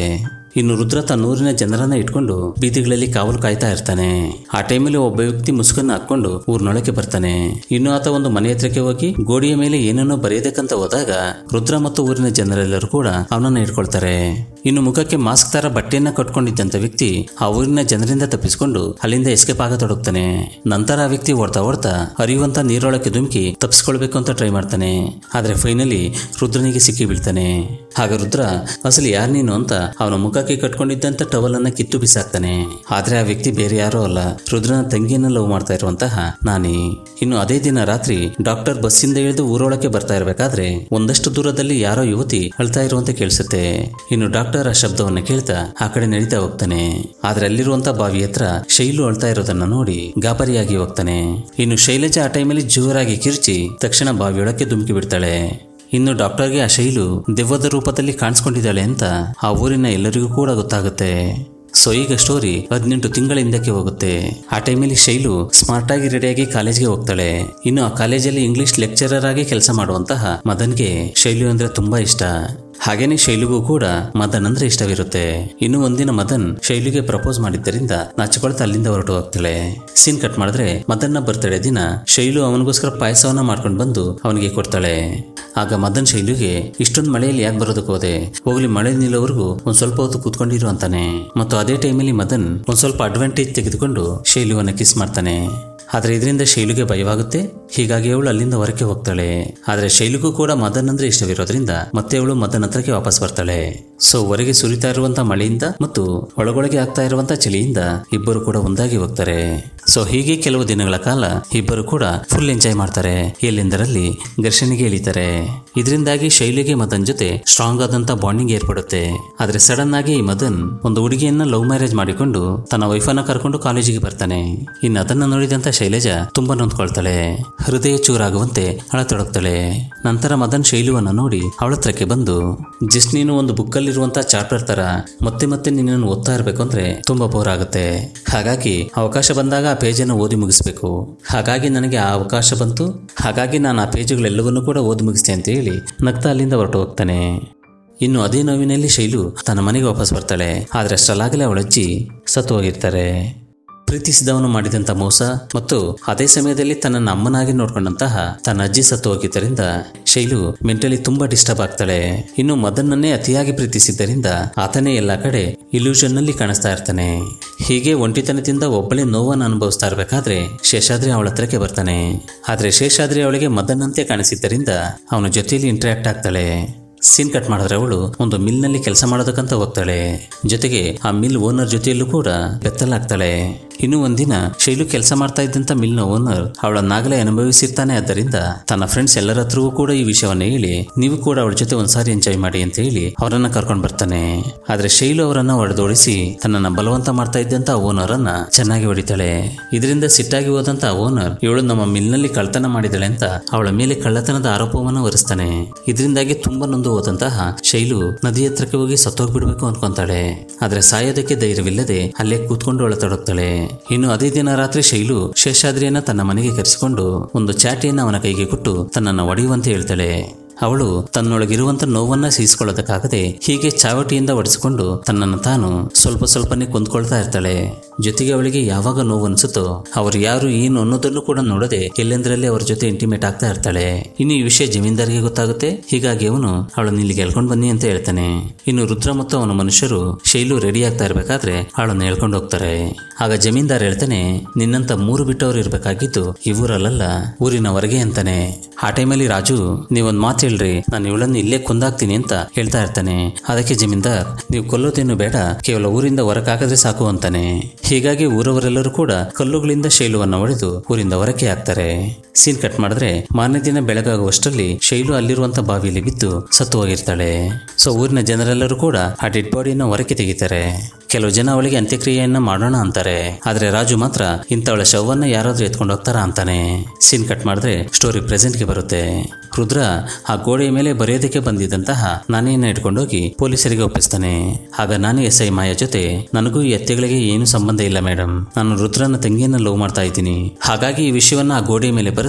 ಇನ್ನು ರುದ್ರ ತನ್ನ ಊರಿನ ಜನರನ್ನ ಇಟ್ಕೊಂಡು ಬೀದಿಗಳಲ್ಲಿ ಕಾವಲು ಕಾಯ್ತಾ ಇರ್ತಾನೆ ಆ ಟೈಮಲ್ಲಿ ಒಬ್ಬ ವ್ಯಕ್ತಿ ಮುಸುಕನ್ನ ಹಾಕೊಂಡು ಊರ್ನೊಳಗೆ ಬರ್ತಾನೆ ಇನ್ನು ಆತ ಒಂದು ಮನೆ ಹತ್ರಕ್ಕೆ ಹೋಗಿ ಗೋಡೆಯ ಮೇಲೆ ಏನನ್ನೋ ಬರೆಯೋದಕ್ಕಂತ ಹೋದಾಗ ರುದ್ರ ಮತ್ತು ಊರಿನ ಜನರೆಲ್ಲರೂ ಕೂಡ ಅವನನ್ನ ಇಟ್ಕೊಳ್ತಾರೆ ಇನ್ನು ಮುಖಕ್ಕೆ ಮಾಸ್ಕ್ ತರ ಬಟ್ಟೆಯನ್ನ ಕಟ್ಕೊಂಡಿದ್ದಂತ ವ್ಯಕ್ತಿ ಆ ಊರಿನ ಜನರಿಂದ ತಪ್ಪಿಸಿಕೊಂಡು ಅಲ್ಲಿಂದ ಎಸ್ಕೇಪ್ ಆಗತೊಡಗ್ತಾನೆ ನಂತರ ಆ ವ್ಯಕ್ತಿ ಓಡ್ತಾ ಓಡ್ತಾ ಹರಿಯುವಂತ ನೀರೊಳಕ್ಕೆ ಧುಮುಕಿ ತಪ್ಪಿಸ್ಕೊಳ್ಬೇಕು ಅಂತ ಟ್ರೈ ಮಾಡ್ತಾನೆ ಆದ್ರೆ ಫೈನಲಿ ರುದ್ರನಿಗೆ ಸಿಕ್ಕಿ ಬೀಳ್ತಾನೆ ಆಗ ರುದ್ರ ಅಸಲು ಯಾರು ನೀನು ಅಂತ ಅವನ ಮುಖಕ್ಕೆ ಕಟ್ಕೊಂಡಿದ್ದಂತ ಟವಲ್ ಅನ್ನ ಕಿತ್ತು ಬಿಸಾಕ್ತಾನೆ ಆದ್ರೆ ಆ ವ್ಯಕ್ತಿ ಬೇರೆ ಯಾರೋ ಅಲ್ಲ ರುದ್ರನ ತಂಗಿಯನ್ನ ಲವ್ ಮಾಡ್ತಾ ಇರುವಂತಹ ನಾನೇ ಇನ್ನು ಅದೇ ದಿನ ರಾತ್ರಿ ಡಾಕ್ಟರ್ ಬಸ್ಸಿಂದ ಇಳಿದು ಊರೊಳಕ್ಕೆ ಬರ್ತಾ ಇರಬೇಕಾದ್ರೆ ಒಂದಷ್ಟು ದೂರದಲ್ಲಿ ಯಾರೋ ಯುವತಿ ಅಳ್ತಾ ಇರುವಂತೆ ಕೇಳಿಸುತ್ತೆ ಇನ್ನು ಡಾಕ್ಟರ್ ಆ ಶಬ್ದವನ್ನ ಕೇಳ್ತಾ ಆ ಕಡೆ ನಡೀತಾ ಹೋಗ್ತಾನೆ ಆದ್ರೆ ಅಲ್ಲಿರುವಂತ ಬಾವಿ ಹತ್ರ ಶೈಲು ಅಳ್ತಾ ಇರೋದನ್ನ ನೋಡಿ ಗಾಬರಿಯಾಗಿ ಹೋಗ್ತಾನೆ ಇನ್ನು ಶೈಲಜಾ ಆ ಟೈಮಲ್ಲಿ ಜೋರಾಗಿ ಕಿರ್ಚಿ ತಕ್ಷಣ ಬಾವಿಯೊಳಕ್ಕೆ ಧುಮುಕಿ ಬಿಡ್ತಾಳೆ ಇನ್ನು ಡಾಕ್ಟರ್ಗೆ ಆ ಶೈಲು ದೆವ್ವದ ರೂಪದಲ್ಲಿ ಕಾಣಿಸ್ಕೊಂಡಿದ್ದಾಳೆ ಅಂತ ಆ ಊರಿನ ಎಲ್ಲರಿಗೂ ಕೂಡ ಗೊತ್ತಾಗುತ್ತೆ ಸೊ ಈಗ ಸ್ಟೋರಿ ಹದಿನೆಂಟು ತಿಂಗಳ ಹಿಂದಕ್ಕೆ ಹೋಗುತ್ತೆ ಆ ಟೈಮಲ್ಲಿ ಶೈಲು ಸ್ಮಾರ್ಟ್ ಆಗಿ ರೆಡಿಯಾಗಿ ಕಾಲೇಜ್ಗೆ ಹೋಗ್ತಾಳೆ ಇನ್ನು ಆ ಕಾಲೇಜಲ್ಲಿ ಇಂಗ್ಲಿಷ್ ಲೆಕ್ಚರರ್ ಆಗಿ ಕೆಲಸ ಮಾಡುವಂತಹ ಮದನ್ಗೆ ಶೈಲು ಅಂದ್ರೆ ತುಂಬಾ ಇಷ್ಟ ಹಾಗೇನೆ ಶೈಲಿಗೂ ಕೂಡ ಮದನ್ ಅಂದ್ರೆ ಇಷ್ಟವಿರುತ್ತೆ ಇನ್ನು ಒಂದಿನ ಮದನ್ ಶೈಲಿಗೆ ಪ್ರಪೋಸ್ ಮಾಡಿದ್ದರಿಂದ ನಾಚಿಕೊಳ್ತಾ ಅಲ್ಲಿಂದ ಹೊರಟು ಹೋಗ್ತಾಳೆ ಸೀನ್ ಕಟ್ ಮಾಡಿದ್ರೆ ಮದನ್ನ ಬರ್ತಡೆ ದಿನ ಶೈಲು ಅವನಿಗೋಸ್ಕರ ಪಾಯಸವನ್ನ ಮಾಡ್ಕೊಂಡು ಬಂದು ಅವನಿಗೆ ಕೊಡ್ತಾಳೆ ಆಗ ಮದನ್ ಶೈಲಿಗೆ ಇಷ್ಟೊಂದು ಮಳೆಯಲ್ಲಿ ಯಾಕೆ ಬರೋದಕ್ಕೆ ಹೋದೆ ಹೋಗ್ಲಿ ಮಳೆ ನಿಲ್ಲೋವರೆಗೂ ಒಂದ್ ಸ್ವಲ್ಪ ಹೊತ್ತು ಕೂತ್ಕೊಂಡಿರು ಅಂತಾನೆ ಮತ್ತು ಅದೇ ಟೈಮಲ್ಲಿ ಮದನ್ ಒಂದ್ ಸ್ವಲ್ಪ ಅಡ್ವಾಂಟೇಜ್ ತೆಗೆದುಕೊಂಡು ಶೈಲುವನ್ನ ಕಿಸ್ ಮಾಡ್ತಾನೆ ಆದ್ರೆ ಇದರಿಂದ ಶೈಲಿಗೆ ಭಯವಾಗುತ್ತೆ ಹೀಗಾಗಿ ಅವಳು ಅಲ್ಲಿಂದ ಹೊರಕ್ಕೆ ಹೋಗ್ತಾಳೆ ಆದ್ರೆ ಶೈಲಿಗೂ ಕೂಡ ಮದನ್ ಅಂದ್ರೆ ಇಷ್ಟವಿರೋದ್ರಿಂದ ಮತ್ತೆ ಅವಳು ಮದನ್ ಹತ್ರಕ್ಕೆ ವಾಪಸ್ ಬರ್ತಾಳೆ ಸೊ ಹೊರಗೆ ಸುರಿತಾ ಇರುವಂತ ಮಳೆಯಿಂದ ಮತ್ತು ಒಳಗೊಳಗೆ ಆಗ್ತಾ ಇರುವಂತ ಚಳಿಯಿಂದ ಇಬ್ಬರು ಕೂಡ ಒಂದಾಗಿ ಹೋಗ್ತಾರೆ ಸೊ ಹೀಗೆ ಕೆಲವು ದಿನಗಳ ಕಾಲ ಇಬ್ಬರು ಕೂಡ ಫುಲ್ ಎಂಜಾಯ್ ಮಾಡ್ತಾರೆ ಎಲ್ಲೆಂದರಲ್ಲಿ ಘರ್ಷಣೆಗೆ ಇಳಿತಾರೆ ಇದರಿಂದಾಗಿ ಶೈಲಿಗೆ ಮದನ್ ಜೊತೆ ಸ್ಟ್ರಾಂಗ್ ಆದಂತ ಬಾಂಡಿಂಗ್ ಏರ್ಪಡುತ್ತೆ ಆದ್ರೆ ಸಡನ್ ಆಗಿ ಈ ಮದನ್ ಒಂದು ಹುಡುಗಿಯನ್ನ ಲವ್ ಮ್ಯಾರೇಜ್ ಮಾಡಿಕೊಂಡು ತನ್ನ ವೈಫನ್ನ ಕರ್ಕೊಂಡು ಕಾಲೇಜಿಗೆ ಬರ್ತಾನೆ ಇನ್ನು ಅದನ್ನ ನೋಡಿದಂತ ಶೈಲಜಾ ತುಂಬಾ ನೊಂದ್ಕೊಳ್ತಾಳೆ ಹೃದಯ ಚೂರಾಗುವಂತೆ ಅಳತೊಡಗ್ತಾಳೆ ನಂತರ ಮದನ್ ಶೈಲುವನ್ನ ನೋಡಿ ಅವಳ ಹತ್ರಕ್ಕೆ ಬಂದು ಜಸ್ಟ್ ನೀನು ಒಂದು ಬುಕ್ಕಲ್ಲಿರುವಂತ ಚಾಪ್ಟರ್ ತರ ಮತ್ತೆ ಮತ್ತೆ ನಿನ್ನನ್ನು ಓದ್ತಾ ಇರಬೇಕು ಅಂದ್ರೆ ತುಂಬಾ ಬೋರ್ ಆಗುತ್ತೆ ಹಾಗಾಗಿ ಅವಕಾಶ ಬಂದಾಗ ಆ ಪೇಜನ್ನು ಓದಿ ಮುಗಿಸ್ಬೇಕು ಹಾಗಾಗಿ ನನಗೆ ಆ ಅವಕಾಶ ಬಂತು ಹಾಗಾಗಿ ನಾನು ಆ ಪೇಜುಗಳೆಲ್ಲವನ್ನೂ ಕೂಡ ಓದಿ ಮುಗಿಸ್ತೆ ಅಂತ ಹೇಳಿ ನಗ್ತಾ ಅಲ್ಲಿಂದ ಹೊರಟು ಹೋಗ್ತಾನೆ ಇನ್ನು ಅದೇ ನೋವಿನಲ್ಲಿ ಶೈಲು ತನ್ನ ಮನೆಗೆ ವಾಪಸ್ ಬರ್ತಾಳೆ ಆದ್ರೆ ಅಷ್ಟಲ್ಲಾಗಲೇ ಅವಳ ಅಜ್ಜಿ ಸತ್ತು ಹೋಗಿರ್ತಾರೆ ಪ್ರೀತಿಸಿದವನು ಮಾಡಿದಂತ ಮೋಸ ಮತ್ತು ಅದೇ ಸಮಯದಲ್ಲಿ ತನ್ನನ್ನು ಅಮ್ಮನಾಗಿ ನೋಡ್ಕೊಂಡಂತಹ ತನ್ನ ಅಜ್ಜಿ ಸತ್ತು ಹೋಗಿದ್ದರಿಂದ ಶೈಲು ಮೆಂಟಲಿ ತುಂಬಾ ಡಿಸ್ಟರ್ಬ್ ಆಗ್ತಾಳೆ ಇನ್ನು ಮದನ್ನನ್ನೇ ಅತಿಯಾಗಿ ಪ್ರೀತಿಸಿದ್ದರಿಂದ ಆತನೇ ಎಲ್ಲ ಕಡೆ ಇಲ್ಯೂಷನ್ ನಲ್ಲಿ ಕಾಣಿಸ್ತಾ ಇರ್ತಾನೆ ಹೀಗೆ ಒಂಟಿತನದಿಂದ ಒಬ್ಬಳೇ ನೋವನ್ನು ಅನುಭವಿಸ್ತಾ ಇರಬೇಕಾದ್ರೆ ಶೇಷಾದ್ರಿ ಅವಳ ಹತ್ರಕ್ಕೆ ಬರ್ತಾನೆ ಆದ್ರೆ ಶೇಷಾದ್ರಿ ಅವಳಿಗೆ ಮದನ್ನಂತೆ ಕಾಣಿಸಿದ್ದರಿಂದ ಅವನ ಜೊತೆಯಲ್ಲಿ ಇಂಟರಾಕ್ಟ್ ಆಗ್ತಾಳೆ ಸೀನ್ ಕಟ್ ಮಾಡಿದ್ರೆ ಅವಳು ಒಂದು ಮಿಲ್ನಲ್ಲಿ ಕೆಲಸ ಮಾಡೋದಕ್ಕಂತ ಹೋಗ್ತಾಳೆ ಜೊತೆಗೆ ಆ ಮಿಲ್ ಓನರ್ ಜೊತೆಯಲ್ಲೂ ಕೂಡ ಬೆತ್ತಲಾಗ್ತಾಳೆ ಇನ್ನು ಒಂದಿನ ಶೈಲು ಕೆಲಸ ಮಾಡ್ತಾ ಇದ್ದಂತ ಮಿಲ್ನ ಓನರ್ ಅವಳನ್ನಾಗಲೇ ಅನುಭವಿಸಿರ್ತಾನೆ ಆದ್ದರಿಂದ ತನ್ನ ಫ್ರೆಂಡ್ಸ್ ಎಲ್ಲರ ಹತ್ರವೂ ಕೂಡ ಈ ವಿಷಯವನ್ನ ಹೇಳಿ ನೀವು ಕೂಡ ಅವಳ ಜೊತೆ ಒಂದ್ಸಾರಿ ಎಂಜಾಯ್ ಮಾಡಿ ಅಂತ ಹೇಳಿ ಅವರನ್ನ ಕರ್ಕೊಂಡು ಬರ್ತಾನೆ ಆದ್ರೆ ಶೈಲು ಅವರನ್ನ ಹೊಡೆದೋಡಿಸಿ ತನ್ನನ್ನ ಬಲವಂತ ಮಾಡ್ತಾ ಇದ್ದಂತ ಓನರ್ ಅನ್ನ ಚೆನ್ನಾಗಿ ಹೊಡಿತಾಳೆ ಇದರಿಂದ ಸಿಟ್ಟಾಗಿ ಹೋದಂತ ಓನರ್ ಇವಳು ನಮ್ಮ ಮಿಲ್ನಲ್ಲಿ ಕಳ್ತನ ಮಾಡಿದಳೆ ಅಂತ ಅವಳ ಮೇಲೆ ಕಳ್ಳತನದ ಆರೋಪವನ್ನು ಹೊರಿಸ್ತಾನೆ ಇದರಿಂದಾಗಿ ತುಂಬಾ ನೊಂದು ಹೋದಂತಹ ಶೈಲು ನದಿ ಹತ್ರಕ್ಕೆ ಹೋಗಿ ಸತ್ತೋಗ್ಬಿಡ್ಬೇಕು ಅನ್ಕೊಂತಾಳೆ ಆದ್ರೆ ಸಾಯೋದಕ್ಕೆ ಧೈರ್ಯವಿಲ್ಲದೆ ಅಲ್ಲೇ ಕೂತ್ಕೊಂಡು ಅಳತೊಡಗ್ತಾಳೆ ಇನ್ನು ಅದೇ ದಿನ ರಾತ್ರಿ ಶೈಲು ಶೇಷಾದ್ರಿಯನ್ನ ತನ್ನ ಮನೆಗೆ ಕರೆಸಿಕೊಂಡು ಒಂದು ಚಾಟಿಯನ್ನ ಅವನ ಕೈಗೆ ಕೊಟ್ಟು ತನ್ನನ್ನು ಒಡೆಯುವಂತೆ ಹೇಳ್ತಾಳೆ ಅವಳು ತನ್ನೊಳಗಿರುವಂತ ನೋವನ್ನ ಸಹಿಸಿಕೊಳ್ಳೋದಕ್ಕಾಗದೆ ಹೀಗೆ ಚಾವಟಿಯಿಂದ ಒಡಿಸಿಕೊಂಡು ತನ್ನನ್ನು ತಾನು ಸ್ವಲ್ಪ ಸ್ವಲ್ಪನೇ ಕೊಂದ್ಕೊಳ್ತಾ ಇರ್ತಾಳೆ ಜೊತೆಗೆ ಅವಳಿಗೆ ಯಾವಾಗ ನೋವು ಅನ್ಸುತ್ತೋ ಅವರು ಯಾರು ಏನು ಅನ್ನೋದನ್ನು ಕೂಡ ನೋಡದೆ ಎಲ್ಲೆಂದರಲ್ಲಿ ಅವ್ರ ಜೊತೆ ಇಂಟಿಮೇಟ್ ಆಗ್ತಾ ಇರ್ತಾಳೆ ಇನ್ನು ಈ ವಿಷಯ ಜಮೀನ್ದಾರಿಗೆ ಗೊತ್ತಾಗುತ್ತೆ ಹೀಗಾಗಿ ಅವನು ಅವಳನ್ನ ಇಲ್ಲಿಗೆ ಎಳ್ಕೊಂಡು ಬನ್ನಿ ಅಂತ ಹೇಳ್ತಾನೆ ಇನ್ನು ರುದ್ರ ಮತ್ತು ಅವನ ಮನುಷ್ಯರು ಶೈಲು ರೆಡಿ ಆಗ್ತಾ ಇರ್ಬೇಕಾದ್ರೆ ಅವಳನ್ನ ಹೇಳ್ಕೊಂಡು ಹೋಗ್ತಾರೆ ಆಗ ಜಮೀನ್ದಾರ್ ಹೇಳ್ತಾನೆ ನಿನ್ನಂತ ಮೂರು ಬಿಟ್ಟವ್ರು ಇರ್ಬೇಕಾಗಿದ್ದು ಈ ಊರಲ್ಲ ಊರಿನ ಹೊರಗೆ ಅಂತಾನೆ ಆ ಟೈಮಲ್ಲಿ ರಾಜು ನೀವೊಂದ್ ಮಾತು ಹೇಳ್ರಿ ನಾನು ಇವಳನ್ನು ಇಲ್ಲೇ ಕೊಂದಾಕ್ತೀನಿ ಅಂತ ಹೇಳ್ತಾ ಇರ್ತಾನೆ ಅದಕ್ಕೆ ಜಮೀನ್ದಾರ್ ನೀವು ಕೊಲ್ಲೋದೇನು ಬೇಡ ಕೇವಲ ಊರಿಂದ ಹೊರಕಾಕಿದ್ರೆ ಸಾಕು ಅಂತಾನೆ ಹೀಗಾಗಿ ಊರವರೆಲ್ಲರೂ ಕೂಡ ಕಲ್ಲುಗಳಿಂದ ಶೈಲುವನ್ನ ಹೊಡೆದು ಊರಿಂದ ಹೊರಕ್ಕೆ ಹಾಕ್ತಾರೆ ಸೀನ್ ಕಟ್ ಮಾಡಿದ್ರೆ ಮಾರನೇ ದಿನ ಬೆಳಗಾಗುವಷ್ಟರಲ್ಲಿ ಶೈಲು ಅಲ್ಲಿರುವಂತ ಬಾವಿಯಲ್ಲಿ ಬಿದ್ದು ಸತ್ತು ಹೋಗಿರ್ತಾಳೆ ಸೊ ಊರಿನ ಜನರೆಲ್ಲರೂ ಕೂಡ ಆ ಡೆಡ್ ಬಾಡಿಯನ್ನು ಹೊರಕ್ಕೆ ತೆಗಿತಾರೆ ಕೆಲವು ಜನ ಅವಳಿಗೆ ಅಂತ್ಯಕ್ರಿಯೆಯನ್ನ ಮಾಡೋಣ ಅಂತಾರೆ ಆದ್ರೆ ರಾಜು ಮಾತ್ರ ಇಂಥವಳ ಶವನ್ನ ಯಾರಾದ್ರೂ ಎತ್ಕೊಂಡು ಹೋಗ್ತಾರಾ ಅಂತಾನೆ ಸೀನ್ ಕಟ್ ಮಾಡಿದ್ರೆ ಸ್ಟೋರಿ ಪ್ರೆಸೆಂಟ್ಗೆ ಬರುತ್ತೆ ರುದ್ರ ಆ ಗೋಡೆಯ ಮೇಲೆ ಬರೆಯೋದಕ್ಕೆ ಬಂದಿದ್ದಂತಹ ನಾನೆಯನ್ನ ಇಟ್ಕೊಂಡೋಗಿ ಪೊಲೀಸರಿಗೆ ಒಪ್ಪಿಸ್ತಾನೆ ಆಗ ನಾನು ಎಸ್ ಐ ಮಾಯ ಜೊತೆ ನನಗೂ ಈ ಹತ್ಯೆಗಳಿಗೆ ಏನು ಸಂಬಂಧ ಇಲ್ಲ ಮೇಡಮ್ ನಾನು ರುದ್ರನ ತಂಗಿಯನ್ನ ಲವ್ ಮಾಡ್ತಾ ಇದ್ದೀನಿ ಹಾಗಾಗಿ ಈ ವಿಷಯವನ್ನ ಆ ಗೋಡೆಯ ಮೇಲೆ ಬರೆದು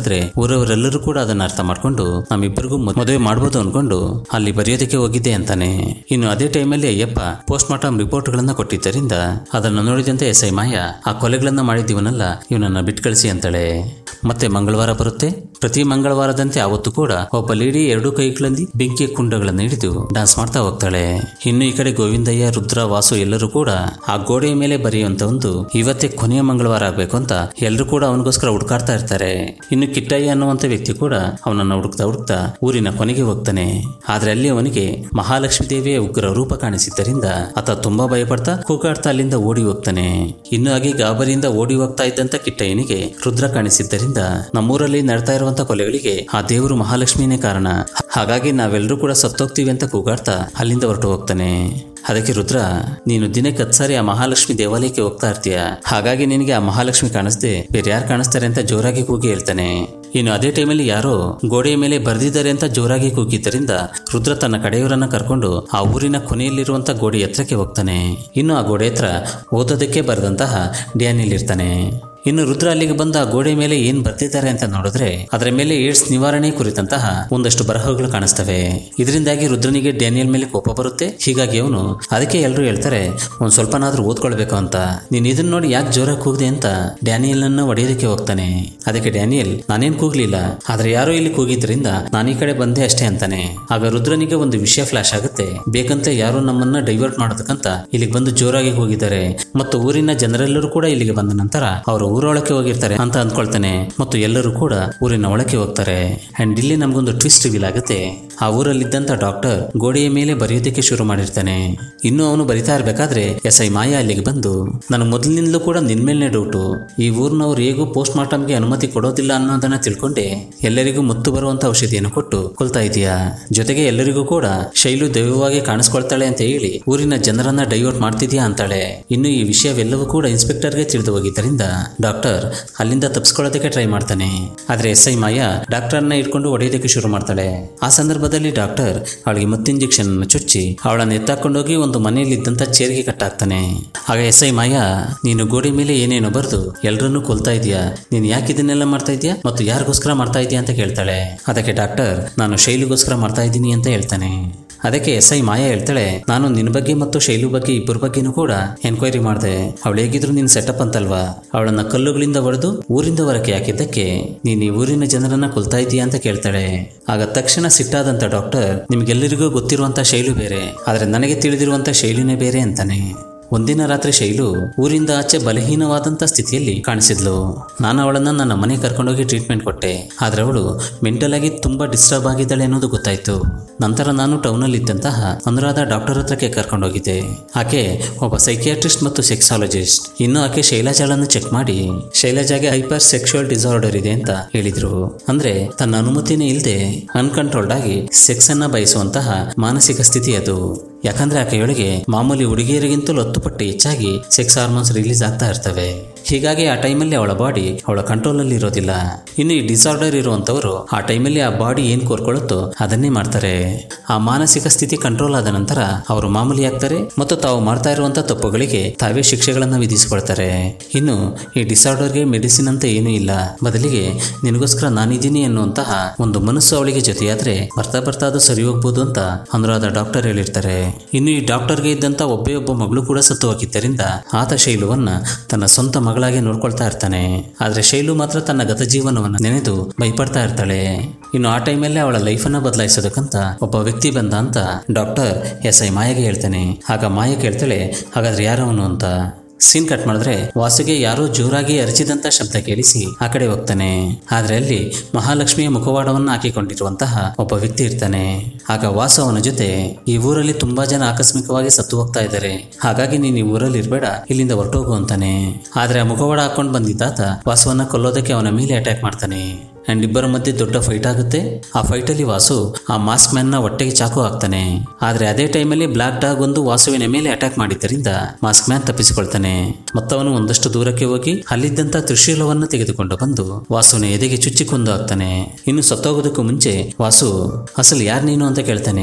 ಹೇಳಿದ್ರೆ ಊರವರೆಲ್ಲರೂ ಕೂಡ ಅದನ್ನ ಅರ್ಥ ಮಾಡ್ಕೊಂಡು ನಮ್ಮಿಬ್ಬರಿಗೂ ಮದುವೆ ಮಾಡ್ಬೋದು ಅನ್ಕೊಂಡು ಅಲ್ಲಿ ಬರೆಯೋದಕ್ಕೆ ಹೋಗಿದ್ದೆ ಅಂತಾನೆ ಇನ್ನು ಅದೇ ಟೈಮಲ್ಲಿ ಅಯ್ಯಪ್ಪ ಪೋಸ್ಟ್ ಮಾರ್ಟಮ್ ರಿಪೋರ್ಟ್ ಗಳನ್ನ ಕೊಟ್ಟಿದ್ದರಿಂದ ಅದನ್ನ ನೋಡಿದಂತೆ ಎಸ್ ಐ ಮಾಯ ಆ ಕೊಲೆಗಳನ್ನ ಮಾಡಿದ್ದೀವನಲ್ಲ ಇವನನ್ನ ಬಿಟ್ಟು ಕಳಿಸಿ ಅಂತಾಳೆ ಮತ್ತೆ ಮಂಗಳವಾರ ಬರುತ್ತೆ ಪ್ರತಿ ಮಂಗಳವಾರದಂತೆ ಅವತ್ತು ಕೂಡ ಒಬ್ಬ ಲೇಡಿ ಎರಡು ಕೈಗಳಲ್ಲಿ ಬೆಂಕಿಯ ಕುಂಡಗಳನ್ನು ಹಿಡಿದು ಡಾನ್ಸ್ ಮಾಡ್ತಾ ಹೋಗ್ತಾಳೆ ಇನ್ನು ಈ ಕಡೆ ಗೋವಿಂದಯ್ಯ ರುದ್ರ ವಾಸು ಎಲ್ಲರೂ ಕೂಡ ಆ ಗೋಡೆಯ ಮೇಲೆ ಬರೆಯುವಂತ ಒಂದು ಇವತ್ತೇ ಕೊನೆಯ ಮಂಗಳವಾರ ಆಗ್ಬೇಕು ಅಂತ ಎಲ್ಲರೂ ಕೂಡ ಅವನಿಗೋಸ್ಕರ ಹುಡುಕಾಡ್ತಾ ಇರ್ತಾರೆ ಇನ್ನು ಕಿಟ್ಟಯ್ಯ ಅನ್ನುವಂತ ವ್ಯಕ್ತಿ ಕೂಡ ಅವನನ್ನ ಹುಡುಕ್ತಾ ಹುಡುಕ್ತಾ ಊರಿನ ಕೊನೆಗೆ ಹೋಗ್ತಾನೆ ಆದ್ರೆ ಅಲ್ಲಿ ಅವನಿಗೆ ಮಹಾಲಕ್ಷ್ಮಿ ದೇವಿಯ ಉಗ್ರ ರೂಪ ಕಾಣಿಸಿದ್ದರಿಂದ ಆತ ತುಂಬಾ ಭಯಪಡ್ತಾ ಕೂಗಾಡ್ತಾ ಅಲ್ಲಿಂದ ಓಡಿ ಹೋಗ್ತಾನೆ ಇನ್ನು ಹಾಗೆ ಗಾಬರಿಯಿಂದ ಓಡಿ ಹೋಗ್ತಾ ಇದ್ದಂತ ಕಿಟ್ಟಯ್ಯನಿಗೆ ರುದ್ರ ಕಾಣಿಸಿದ್ದರಿಂದ ನಮ್ಮೂರಲ್ಲಿ ನಡ್ತಾ ಇರುವಂತ ಕೊಲೆಗಳಿಗೆ ಆ ದೇವರು ಮಹಾಲಕ್ಷ್ಮಿನೇ ಕಾರಣ ಹಾಗಾಗಿ ನಾವೆಲ್ಲರೂ ಕೂಡ ಸತ್ತೋಗ್ತೀವಿ ಅಂತ ಕೂಗಾಡ್ತಾ ಅಲ್ಲಿಂದ ಹೊರಟು ಹೋಗ್ತಾನೆ ಅದಕ್ಕೆ ರುದ್ರ ನೀನು ದಿನಕ್ಕೆ ಹತ್ತು ಸಾರಿ ಆ ಮಹಾಲಕ್ಷ್ಮಿ ದೇವಾಲಯಕ್ಕೆ ಹೋಗ್ತಾ ಇರ್ತೀಯ ಹಾಗಾಗಿ ನಿನಗೆ ಆ ಮಹಾಲಕ್ಷ್ಮಿ ಕಾಣಿಸ್ದೆ ಬೇರೆ ಯಾರು ಕಾಣಿಸ್ತಾರೆ ಅಂತ ಜೋರಾಗಿ ಕೂಗಿ ಹೇಳ್ತಾನೆ ಇನ್ನು ಅದೇ ಟೈಮಲ್ಲಿ ಯಾರೋ ಗೋಡೆಯ ಮೇಲೆ ಬರೆದಿದ್ದಾರೆ ಅಂತ ಜೋರಾಗಿ ಕೂಗಿದ್ದರಿಂದ ರುದ್ರ ತನ್ನ ಕಡೆಯವರನ್ನ ಕರ್ಕೊಂಡು ಆ ಊರಿನ ಕೊನೆಯಲ್ಲಿರುವಂತ ಗೋಡೆ ಎತ್ತರಕ್ಕೆ ಹೋಗ್ತಾನೆ ಇನ್ನು ಆ ಗೋಡೆ ಹತ್ರ ಓದೋದಕ್ಕೆ ಬರೆದಂತಹ ಡ್ಯಾನಿಲ್ ಇರ್ತಾನೆ ಇನ್ನು ರುದ್ರ ಅಲ್ಲಿಗೆ ಬಂದ ಆ ಗೋಡೆ ಮೇಲೆ ಏನ್ ಬರ್ತಿದ್ದಾರೆ ಅಂತ ನೋಡಿದ್ರೆ ಅದರ ಮೇಲೆ ಏಡ್ಸ್ ನಿವಾರಣೆ ಕುರಿತಂತಹ ಒಂದಷ್ಟು ಬರಹಗಳು ಕಾಣಿಸ್ತವೆ ಇದರಿಂದಾಗಿ ರುದ್ರನಿಗೆ ಡ್ಯಾನಿಯಲ್ ಮೇಲೆ ಕೋಪ ಬರುತ್ತೆ ಹೀಗಾಗಿ ಅವನು ಅದಕ್ಕೆ ಎಲ್ಲರೂ ಹೇಳ್ತಾರೆ ಒಂದ್ ಸ್ವಲ್ಪನಾದ್ರೂ ಓದ್ಕೊಳ್ಬೇಕು ಅಂತ ನೀನ್ ಇದನ್ನ ನೋಡಿ ಯಾಕೆ ಜೋರಾಗಿ ಕೂಗಿದೆ ಅಂತ ಡ್ಯಾನಿಯಲ್ ನನ್ನ ಒಡೆಯೋದಕ್ಕೆ ಹೋಗ್ತಾನೆ ಅದಕ್ಕೆ ಡ್ಯಾನಿಯಲ್ ನಾನೇನ್ ಕೂಗ್ಲಿಲ್ಲ ಆದ್ರೆ ಯಾರೋ ಇಲ್ಲಿ ಕೂಗಿದ್ರಿಂದ ನಾನು ಈ ಕಡೆ ಬಂದೆ ಅಷ್ಟೇ ಅಂತಾನೆ ಆಗ ರುದ್ರನಿಗೆ ಒಂದು ವಿಷಯ ಫ್ಲಾಶ್ ಆಗುತ್ತೆ ಬೇಕಂತ ಯಾರೋ ನಮ್ಮನ್ನ ಡೈವರ್ಟ್ ಮಾಡೋದಕ್ಕಂತ ಇಲ್ಲಿಗೆ ಬಂದು ಜೋರಾಗಿ ಹೋಗಿದ್ದಾರೆ ಮತ್ತು ಊರಿನ ಜನರೆಲ್ಲರೂ ಕೂಡ ಇಲ್ಲಿಗೆ ಬಂದ ನಂತರ ಅವರು ಊರೊಳಕ್ಕೆ ಹೋಗಿರ್ತಾರೆ ಅಂತ ಅಂದ್ಕೊಳ್ತಾನೆ ಮತ್ತು ಎಲ್ಲರೂ ಕೂಡ ಊರಿನ ಒಳಕ್ಕೆ ಹೋಗ್ತಾರೆ ಅಂಡ್ ಇಲ್ಲಿ ನಮ್ಗೊಂದು ಟ್ವಿಸ್ಟ್ ರಿವೀಲ್ ಆಗುತ್ತೆ ಆ ಊರಲ್ಲಿದ್ದಂತ ಡಾಕ್ಟರ್ ಗೋಡೆಯ ಮೇಲೆ ಬರೆಯೋದಕ್ಕೆ ಶುರು ಮಾಡಿರ್ತಾನೆ ಇನ್ನು ಅವನು ಬರಿತಾ ಇರ್ಬೇಕಾದ್ರೆ ಎಸ್ ಐ ಮಾಯಾ ಅಲ್ಲಿಗೆ ಬಂದು ನಾನು ಮೊದಲಿನಿಂದಲೂ ಕೂಡ ನಿನ್ ಮೇಲ್ನೇ ಡೌಟು ಈ ಊರಿನವ್ರು ಹೇಗೂ ಪೋಸ್ಟ್ ಮಾರ್ಟಮ್ಗೆ ಅನುಮತಿ ಕೊಡೋದಿಲ್ಲ ಅನ್ನೋದನ್ನ ತಿಳ್ಕೊಂಡೆ ಎಲ್ಲರಿಗೂ ಮುತ್ತು ಬರುವಂತ ಔಷಧಿಯನ್ನು ಕೊಟ್ಟು ಕೊಲ್ತಾ ಇದೀಯಾ ಜೊತೆಗೆ ಎಲ್ಲರಿಗೂ ಕೂಡ ಶೈಲು ದೈವವಾಗಿ ಕಾಣಿಸ್ಕೊಳ್ತಾಳೆ ಅಂತ ಹೇಳಿ ಊರಿನ ಜನರನ್ನ ಡೈವರ್ಟ್ ಮಾಡ್ತಿದ್ಯಾ ಅಂತಾಳೆ ಇನ್ನು ಈ ವಿಷಯವೆಲ್ಲವೂ ಕೂಡ ಇನ್ಸ್ಪೆಕ್ಟರ್ಗೆ ತಿಳಿದು ಹೋಗಿದ್ದರಿಂದ ಡಾಕ್ಟರ್ ಅಲ್ಲಿಂದ ತಪ್ಪಿಸ್ಕೊಳ್ಳೋದಕ್ಕೆ ಟ್ರೈ ಮಾಡ್ತಾನೆ ಆದ್ರೆ ಎಸ್ ಐ ಮಾಯಾ ಡಾಕ್ಟರ್ನ ಇಟ್ಕೊಂಡು ಹೊಡೆಯೋದಕ್ಕೆ ಶುರು ಮಾಡ್ತಾಳೆ ಆ ಸಂದರ್ಭದಲ್ಲಿ ಡಾಕ್ಟರ್ ಅವಳಿಗೆ ಮತ್ತೆ ಇಂಜೆಕ್ಷನ್ ಅನ್ನು ಚುಚ್ಚಿ ಅವಳನ್ನ ಎತ್ತಾಕೊಂಡೋಗಿ ಒಂದು ಮನೆಯಲ್ಲಿದ್ದಂತ ಚೇರಿಗೆ ಕಟ್ಟಾಕ್ತಾನೆ ಆಗ ಎಸ್ ಐ ಮಾಯಾ ನೀನು ಗೋಡೆ ಮೇಲೆ ಏನೇನೋ ಬರೆದು ಎಲ್ಲರನ್ನೂ ಕೊಲ್ತಾ ಇದೀಯಾ ನೀನು ಯಾಕೆ ಇದನ್ನೆಲ್ಲ ಮಾಡ್ತಾ ಇದೀಯಾ ಮತ್ತು ಯಾರಿಗೋಸ್ಕರ ಮಾಡ್ತಾ ಇದೀಯಾ ಅಂತ ಕೇಳ್ತಾಳೆ ಅದಕ್ಕೆ ಡಾಕ್ಟರ್ ನಾನು ಶೈಲಿಗೋಸ್ಕರ ಮಾಡ್ತಾ ಇದ್ದೀನಿ ಅಂತ ಹೇಳ್ತಾನೆ ಅದಕ್ಕೆ ಎಸ್ ಐ ಮಾಯಾ ಹೇಳ್ತಾಳೆ ನಾನು ನಿನ್ನ ಬಗ್ಗೆ ಮತ್ತು ಶೈಲು ಬಗ್ಗೆ ಇಬ್ಬರ ಬಗ್ಗೆನೂ ಕೂಡ ಎನ್ಕ್ವೈರಿ ಮಾಡಿದೆ ಅವಳು ಹೇಗಿದ್ರು ನಿನ್ ಸೆಟಪ್ ಅಂತಲ್ವಾ ಅವಳನ್ನ ಕಲ್ಲುಗಳಿಂದ ಹೊಡೆದು ಊರಿಂದ ಹೊರಕ್ಕೆ ಹಾಕಿದ್ದಕ್ಕೆ ನೀನ್ ಈ ಊರಿನ ಜನರನ್ನ ಕೊಲ್ತಾ ಇದೀಯಾ ಅಂತ ಕೇಳ್ತಾಳೆ ಆಗ ತಕ್ಷಣ ಸಿಟ್ಟಾದಂತ ಡಾಕ್ಟರ್ ನಿಮ್ಗೆಲ್ಲರಿಗೂ ಗೊತ್ತಿರುವಂತ ಶೈಲು ಬೇರೆ ಆದ್ರೆ ನನಗೆ ತಿಳಿದಿರುವಂತ ಶೈಲಿನೇ ಬೇರೆ ಅಂತಾನೆ ಒಂದಿನ ರಾತ್ರಿ ಶೈಲು ಊರಿಂದ ಆಚೆ ಬಲಹೀನವಾದಂತ ಸ್ಥಿತಿಯಲ್ಲಿ ಕಾಣಿಸಿದ್ಲು ನಾನು ಅವಳನ್ನ ನನ್ನ ಮನೆ ಕರ್ಕೊಂಡೋಗಿ ಟ್ರೀಟ್ಮೆಂಟ್ ಕೊಟ್ಟೆ ಆದ್ರೆ ಅವಳು ಮೆಂಟಲ್ ಆಗಿ ತುಂಬಾ ಡಿಸ್ಟರ್ಬ್ ಆಗಿದ್ದಾಳೆ ಅನ್ನೋದು ಗೊತ್ತಾಯ್ತು ನಂತರ ನಾನು ಟೌನಲ್ಲಿ ಇದ್ದಂತಹ ಅನುರಾಧ ಡಾಕ್ಟರ್ ಹತ್ರಕ್ಕೆ ಕರ್ಕೊಂಡೋಗಿದ್ದೆ ಆಕೆ ಒಬ್ಬ ಸೈಕಿಯಾಟ್ರಿಸ್ಟ್ ಮತ್ತು ಸೆಕ್ಸಾಲಜಿಸ್ಟ್ ಇನ್ನು ಆಕೆ ಶೈಲಜಾಳನ್ನು ಚೆಕ್ ಮಾಡಿ ಶೈಲಜಾಗೆ ಹೈಪರ್ ಸೆಕ್ಷುವಲ್ ಡಿಸಾರ್ಡರ್ ಇದೆ ಅಂತ ಹೇಳಿದ್ರು ಅಂದ್ರೆ ತನ್ನ ಅನುಮತಿನೇ ಇಲ್ಲದೆ ಅನ್ಕಂಟ್ರೋಲ್ಡ್ ಆಗಿ ಸೆಕ್ಸ್ ಅನ್ನ ಬಯಸುವಂತಹ ಮಾನಸಿಕ ಸ್ಥಿತಿ ಅದು ಯಾಕಂದ್ರೆ ಆಕೆಯೊಳಗೆ ಮಾಮೂಲಿ ಹುಡುಗಿಯರಿಗಿಂತಲೂ ಹತ್ತು ಪಟ್ಟು ಹೆಚ್ಚಾಗಿ ಸೆಕ್ಸ್ ಹಾರ್ಮೋನ್ಸ್ ರಿಲೀಸ್ ಆಗ್ತಾ ಇರ್ತವೆ ಹೀಗಾಗಿ ಆ ಟೈಮಲ್ಲಿ ಅವಳ ಬಾಡಿ ಅವಳ ಕಂಟ್ರೋಲಲ್ಲಿ ಇರೋದಿಲ್ಲ ಇನ್ನು ಈ ಡಿಸಾರ್ಡರ್ ಇರುವಂತವರು ಆ ಟೈಮಲ್ಲಿ ಆ ಬಾಡಿ ಏನ್ ಕೋರ್ಕೊಳ್ಳುತ್ತೋ ಅದನ್ನೇ ಮಾಡ್ತಾರೆ ಆ ಮಾನಸಿಕ ಸ್ಥಿತಿ ಕಂಟ್ರೋಲ್ ಆದ ನಂತರ ಅವರು ಮಾಮೂಲಿ ಆಗ್ತಾರೆ ಮತ್ತು ತಾವು ಮಾಡ್ತಾ ಇರುವಂತ ತಪ್ಪುಗಳಿಗೆ ತಾವೇ ಶಿಕ್ಷೆಗಳನ್ನ ವಿಧಿಸಿಕೊಳ್ತಾರೆ ಇನ್ನು ಈ ಡಿಸಾರ್ಡರ್ಗೆ ಮೆಡಿಸಿನ್ ಅಂತ ಏನೂ ಇಲ್ಲ ಬದಲಿಗೆ ನಿನಗೋಸ್ಕರ ನಾನಿದ್ದೀನಿ ಅನ್ನುವಂತಹ ಒಂದು ಮನಸ್ಸು ಅವಳಿಗೆ ಜೊತೆಯಾದ್ರೆ ಬರ್ತಾ ಬರ್ತಾ ಅದು ಸರಿ ಹೋಗ್ಬೋದು ಅಂತ ಅನುರಾಧ ಡಾಕ್ಟರ್ ಹೇಳಿರ್ತಾರೆ ಇನ್ನು ಈ ಡಾಕ್ಟರ್ಗೆ ಇದ್ದಂತ ಒಬ್ಬೇ ಒಬ್ಬ ಮಗಳು ಕೂಡ ಸತ್ತು ಹೋಗಿದ್ದರಿಂದ ಆತ ಶೈಲುವನ್ನ ತನ್ನ ಸ್ವಂತ ಮಗಳಾಗಿ ನೋಡ್ಕೊಳ್ತಾ ಇರ್ತಾನೆ ಆದ್ರೆ ಶೈಲು ಮಾತ್ರ ತನ್ನ ಗತ ಜೀವನವನ್ನ ನೆನೆದು ಭಯಪಡ್ತಾ ಇರ್ತಾಳೆ ಇನ್ನು ಆ ಟೈಮಲ್ಲೇ ಅವಳ ಲೈಫನ್ನ ಬದಲಾಯಿಸೋದಕ್ಕಂತ ಒಬ್ಬ ವ್ಯಕ್ತಿ ಬಂದ ಅಂತ ಡಾಕ್ಟರ್ ಎಸ್ ಐ ಮಾಯಗೆ ಹೇಳ್ತಾನೆ ಆಗ ಮಾಯ ಕೇಳ್ತಾಳೆ ಹಾಗಾದ್ರೆ ಯಾರವನು ಅಂತ ಸೀನ್ ಕಟ್ ಮಾಡಿದ್ರೆ ವಾಸುಗೆ ಯಾರೋ ಜೋರಾಗಿ ಅರಚಿದಂತ ಶಬ್ದ ಕೇಳಿಸಿ ಆ ಕಡೆ ಹೋಗ್ತಾನೆ ಆದ್ರೆ ಅಲ್ಲಿ ಮಹಾಲಕ್ಷ್ಮಿಯ ಮುಖವಾಡವನ್ನ ಹಾಕಿಕೊಂಡಿರುವಂತಹ ಒಬ್ಬ ವ್ಯಕ್ತಿ ಇರ್ತಾನೆ ಆಗ ವಾಸು ಅವನ ಜೊತೆ ಈ ಊರಲ್ಲಿ ತುಂಬಾ ಜನ ಆಕಸ್ಮಿಕವಾಗಿ ಸತ್ತು ಹೋಗ್ತಾ ಇದ್ದಾರೆ ಹಾಗಾಗಿ ನೀನು ಈ ಊರಲ್ಲಿ ಇರ್ಬೇಡ ಇಲ್ಲಿಂದ ಹೊರಟೋಗು ಅಂತಾನೆ ಆದ್ರೆ ಆ ಮುಖವಾಡ ಹಾಕೊಂಡು ಬಂದಿದ್ದಾತ ವಾಸುವನ್ನ ಕೊಲ್ಲೋದಕ್ಕೆ ಅವನ ಮೇಲೆ ಅಟ್ಯಾಕ್ ಮಾಡ್ತಾನೆ ಅಂಡ್ ಇಬ್ಬರ ಮಧ್ಯೆ ದೊಡ್ಡ ಫೈಟ್ ಆಗುತ್ತೆ ಆ ಫೈಟ್ ಅಲ್ಲಿ ವಾಸು ಆ ಮಾಸ್ಕ್ ಮ್ಯಾನ್ ನ ಹೊಟ್ಟೆಗೆ ಚಾಕು ಹಾಕ್ತಾನೆ ಆದ್ರೆ ಅದೇ ಟೈಮಲ್ಲಿ ಬ್ಲಾಕ್ ಡಾಗ್ ಒಂದು ವಾಸುವಿನ ಮೇಲೆ ಅಟ್ಯಾಕ್ ಮಾಡಿದ್ದರಿಂದ ಮಾಸ್ಕ್ ಮ್ಯಾನ್ ತಪ್ಪಿಸಿಕೊಳ್ತಾನೆ ಮತ್ತವನು ಒಂದಷ್ಟು ದೂರಕ್ಕೆ ಹೋಗಿ ಅಲ್ಲಿದ್ದಂತ ತ್ರಿಶೂಲವನ್ನು ತೆಗೆದುಕೊಂಡು ಬಂದು ವಾಸುವಿನ ಎದೆಗೆ ಚುಚ್ಚಿ ಕೊಂದು ಹಾಕ್ತಾನೆ ಇನ್ನು ಸತ್ತೋಗೋದಕ್ಕೂ ಮುಂಚೆ ವಾಸು ಅಸಲು ಯಾರು ನೀನು ಅಂತ ಕೇಳ್ತಾನೆ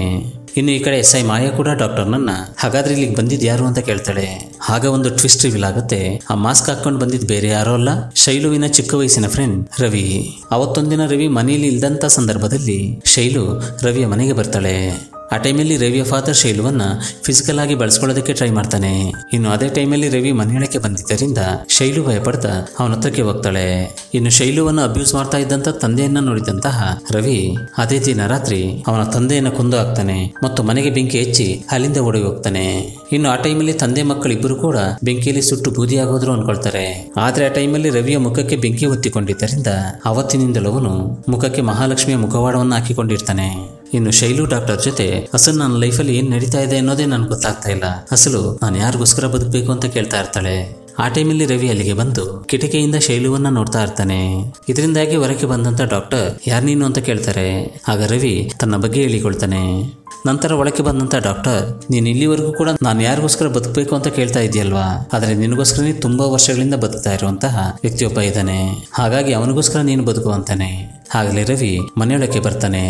ಇನ್ನು ಈ ಕಡೆ ಎಸ್ ಐ ಮಾಯಾ ಕೂಡ ಡಾಕ್ಟರ್ನನ್ನ ಹಾಗಾದ್ರೆ ಇಲ್ಲಿಗೆ ಬಂದಿದ್ ಯಾರು ಅಂತ ಕೇಳ್ತಾಳೆ ಆಗ ಒಂದು ಟ್ವಿಸ್ಟ್ ರಿವೀಲ್ ಆಗುತ್ತೆ ಆ ಮಾಸ್ಕ್ ಹಾಕೊಂಡು ಬಂದಿದ್ ಬೇರೆ ಯಾರೋ ಅಲ್ಲ ಶೈಲುವಿನ ಚಿಕ್ಕ ವಯಸ್ಸಿನ ಫ್ರೆಂಡ್ ರವಿ ಅವತ್ತೊಂದಿನ ರವಿ ಮನೆಯಲ್ಲಿ ಇಲ್ದಂತ ಸಂದರ್ಭದಲ್ಲಿ ಶೈಲು ರವಿಯ ಮನೆಗೆ ಬರ್ತಾಳೆ ಆ ಟೈಮಲ್ಲಿ ರವಿಯ ಫಾದರ್ ಶೈಲುವನ್ನ ಫಿಸಿಕಲ್ ಆಗಿ ಬಳಸ್ಕೊಳ್ಳೋದಕ್ಕೆ ಟ್ರೈ ಮಾಡ್ತಾನೆ ಇನ್ನು ಅದೇ ಟೈಮಲ್ಲಿ ರವಿ ಮನೆಯೊಳಕ್ಕೆ ಬಂದಿದ್ದರಿಂದ ಶೈಲು ಭಯಪಡ್ತಾ ಅವನ ಹತ್ರಕ್ಕೆ ಹೋಗ್ತಾಳೆ ಇನ್ನು ಶೈಲುವನ್ನು ಅಬ್ಯೂಸ್ ಮಾಡ್ತಾ ಇದ್ದಂತ ತಂದೆಯನ್ನ ನೋಡಿದಂತಹ ರವಿ ಅದೇ ದಿನ ರಾತ್ರಿ ಅವನ ತಂದೆಯನ್ನ ಕೊಂದು ಹಾಕ್ತಾನೆ ಮತ್ತು ಮನೆಗೆ ಬೆಂಕಿ ಹಚ್ಚಿ ಅಲ್ಲಿಂದ ಓಡಿ ಹೋಗ್ತಾನೆ ಇನ್ನು ಆ ಟೈಮಲ್ಲಿ ತಂದೆ ಮಕ್ಕಳಿಬ್ಬರು ಕೂಡ ಬೆಂಕಿಯಲ್ಲಿ ಸುಟ್ಟು ಬೂದಿಯಾಗೋದ್ರು ಅನ್ಕೊಳ್ತಾರೆ ಆದ್ರೆ ಆ ಟೈಮಲ್ಲಿ ರವಿಯ ಮುಖಕ್ಕೆ ಬೆಂಕಿ ಹೊತ್ತಿಕೊಂಡಿದ್ದರಿಂದ ಅವತ್ತಿನಿಂದಲೂ ಅವನು ಮುಖಕ್ಕೆ ಮಹಾಲಕ್ಷ್ಮಿಯ ಮುಖವಾಡವನ್ನು ಹಾಕಿಕೊಂಡಿರ್ತಾನೆ ಇನ್ನು ಶೈಲು ಡಾಕ್ಟರ್ ಜೊತೆ ಅಸಲು ನನ್ನ ಲೈಫಲ್ಲಿ ಏನ್ ನಡೀತಾ ಇದೆ ಅನ್ನೋದೇ ನನ್ಗೆ ಗೊತ್ತಾಗ್ತಾ ಇಲ್ಲ ಅಸಲು ನಾನು ಯಾರಿಗೋಸ್ಕರ ಬದುಕಬೇಕು ಅಂತ ಕೇಳ್ತಾ ಇರ್ತಾಳೆ ಆ ಟೈಮಲ್ಲಿ ರವಿ ಅಲ್ಲಿಗೆ ಬಂದು ಕಿಟಕಿಯಿಂದ ಶೈಲುವನ್ನ ನೋಡ್ತಾ ಇರ್ತಾನೆ ಇದರಿಂದಾಗಿ ಹೊರಗೆ ಬಂದಂತ ಡಾಕ್ಟರ್ ಯಾರ್ ನೀನು ಅಂತ ಕೇಳ್ತಾರೆ ಆಗ ರವಿ ತನ್ನ ಬಗ್ಗೆ ಹೇಳಿಕೊಳ್ತಾನೆ ನಂತರ ಒಳಗೆ ಬಂದಂತ ಡಾಕ್ಟರ್ ನೀನು ಇಲ್ಲಿವರೆಗೂ ಕೂಡ ನಾನು ಯಾರಿಗೋಸ್ಕರ ಬದುಕಬೇಕು ಅಂತ ಕೇಳ್ತಾ ಇದೆಯಲ್ವಾ ಆದರೆ ನಿನಗೋಸ್ಕರನೇ ತುಂಬಾ ವರ್ಷಗಳಿಂದ ಬದುಕ್ತಾ ಇರುವಂತಹ ವ್ಯಕ್ತಿಯೊಬ್ಬ ಇದ್ದಾನೆ ಹಾಗಾಗಿ ಅವನಿಗೋಸ್ಕರ ನೀನು ಬದುಕು ಅಂತಾನೆ ಆಗಲೇ ರವಿ ಮನೆಯೊಳಕ್ಕೆ ಬರ್ತಾನೆ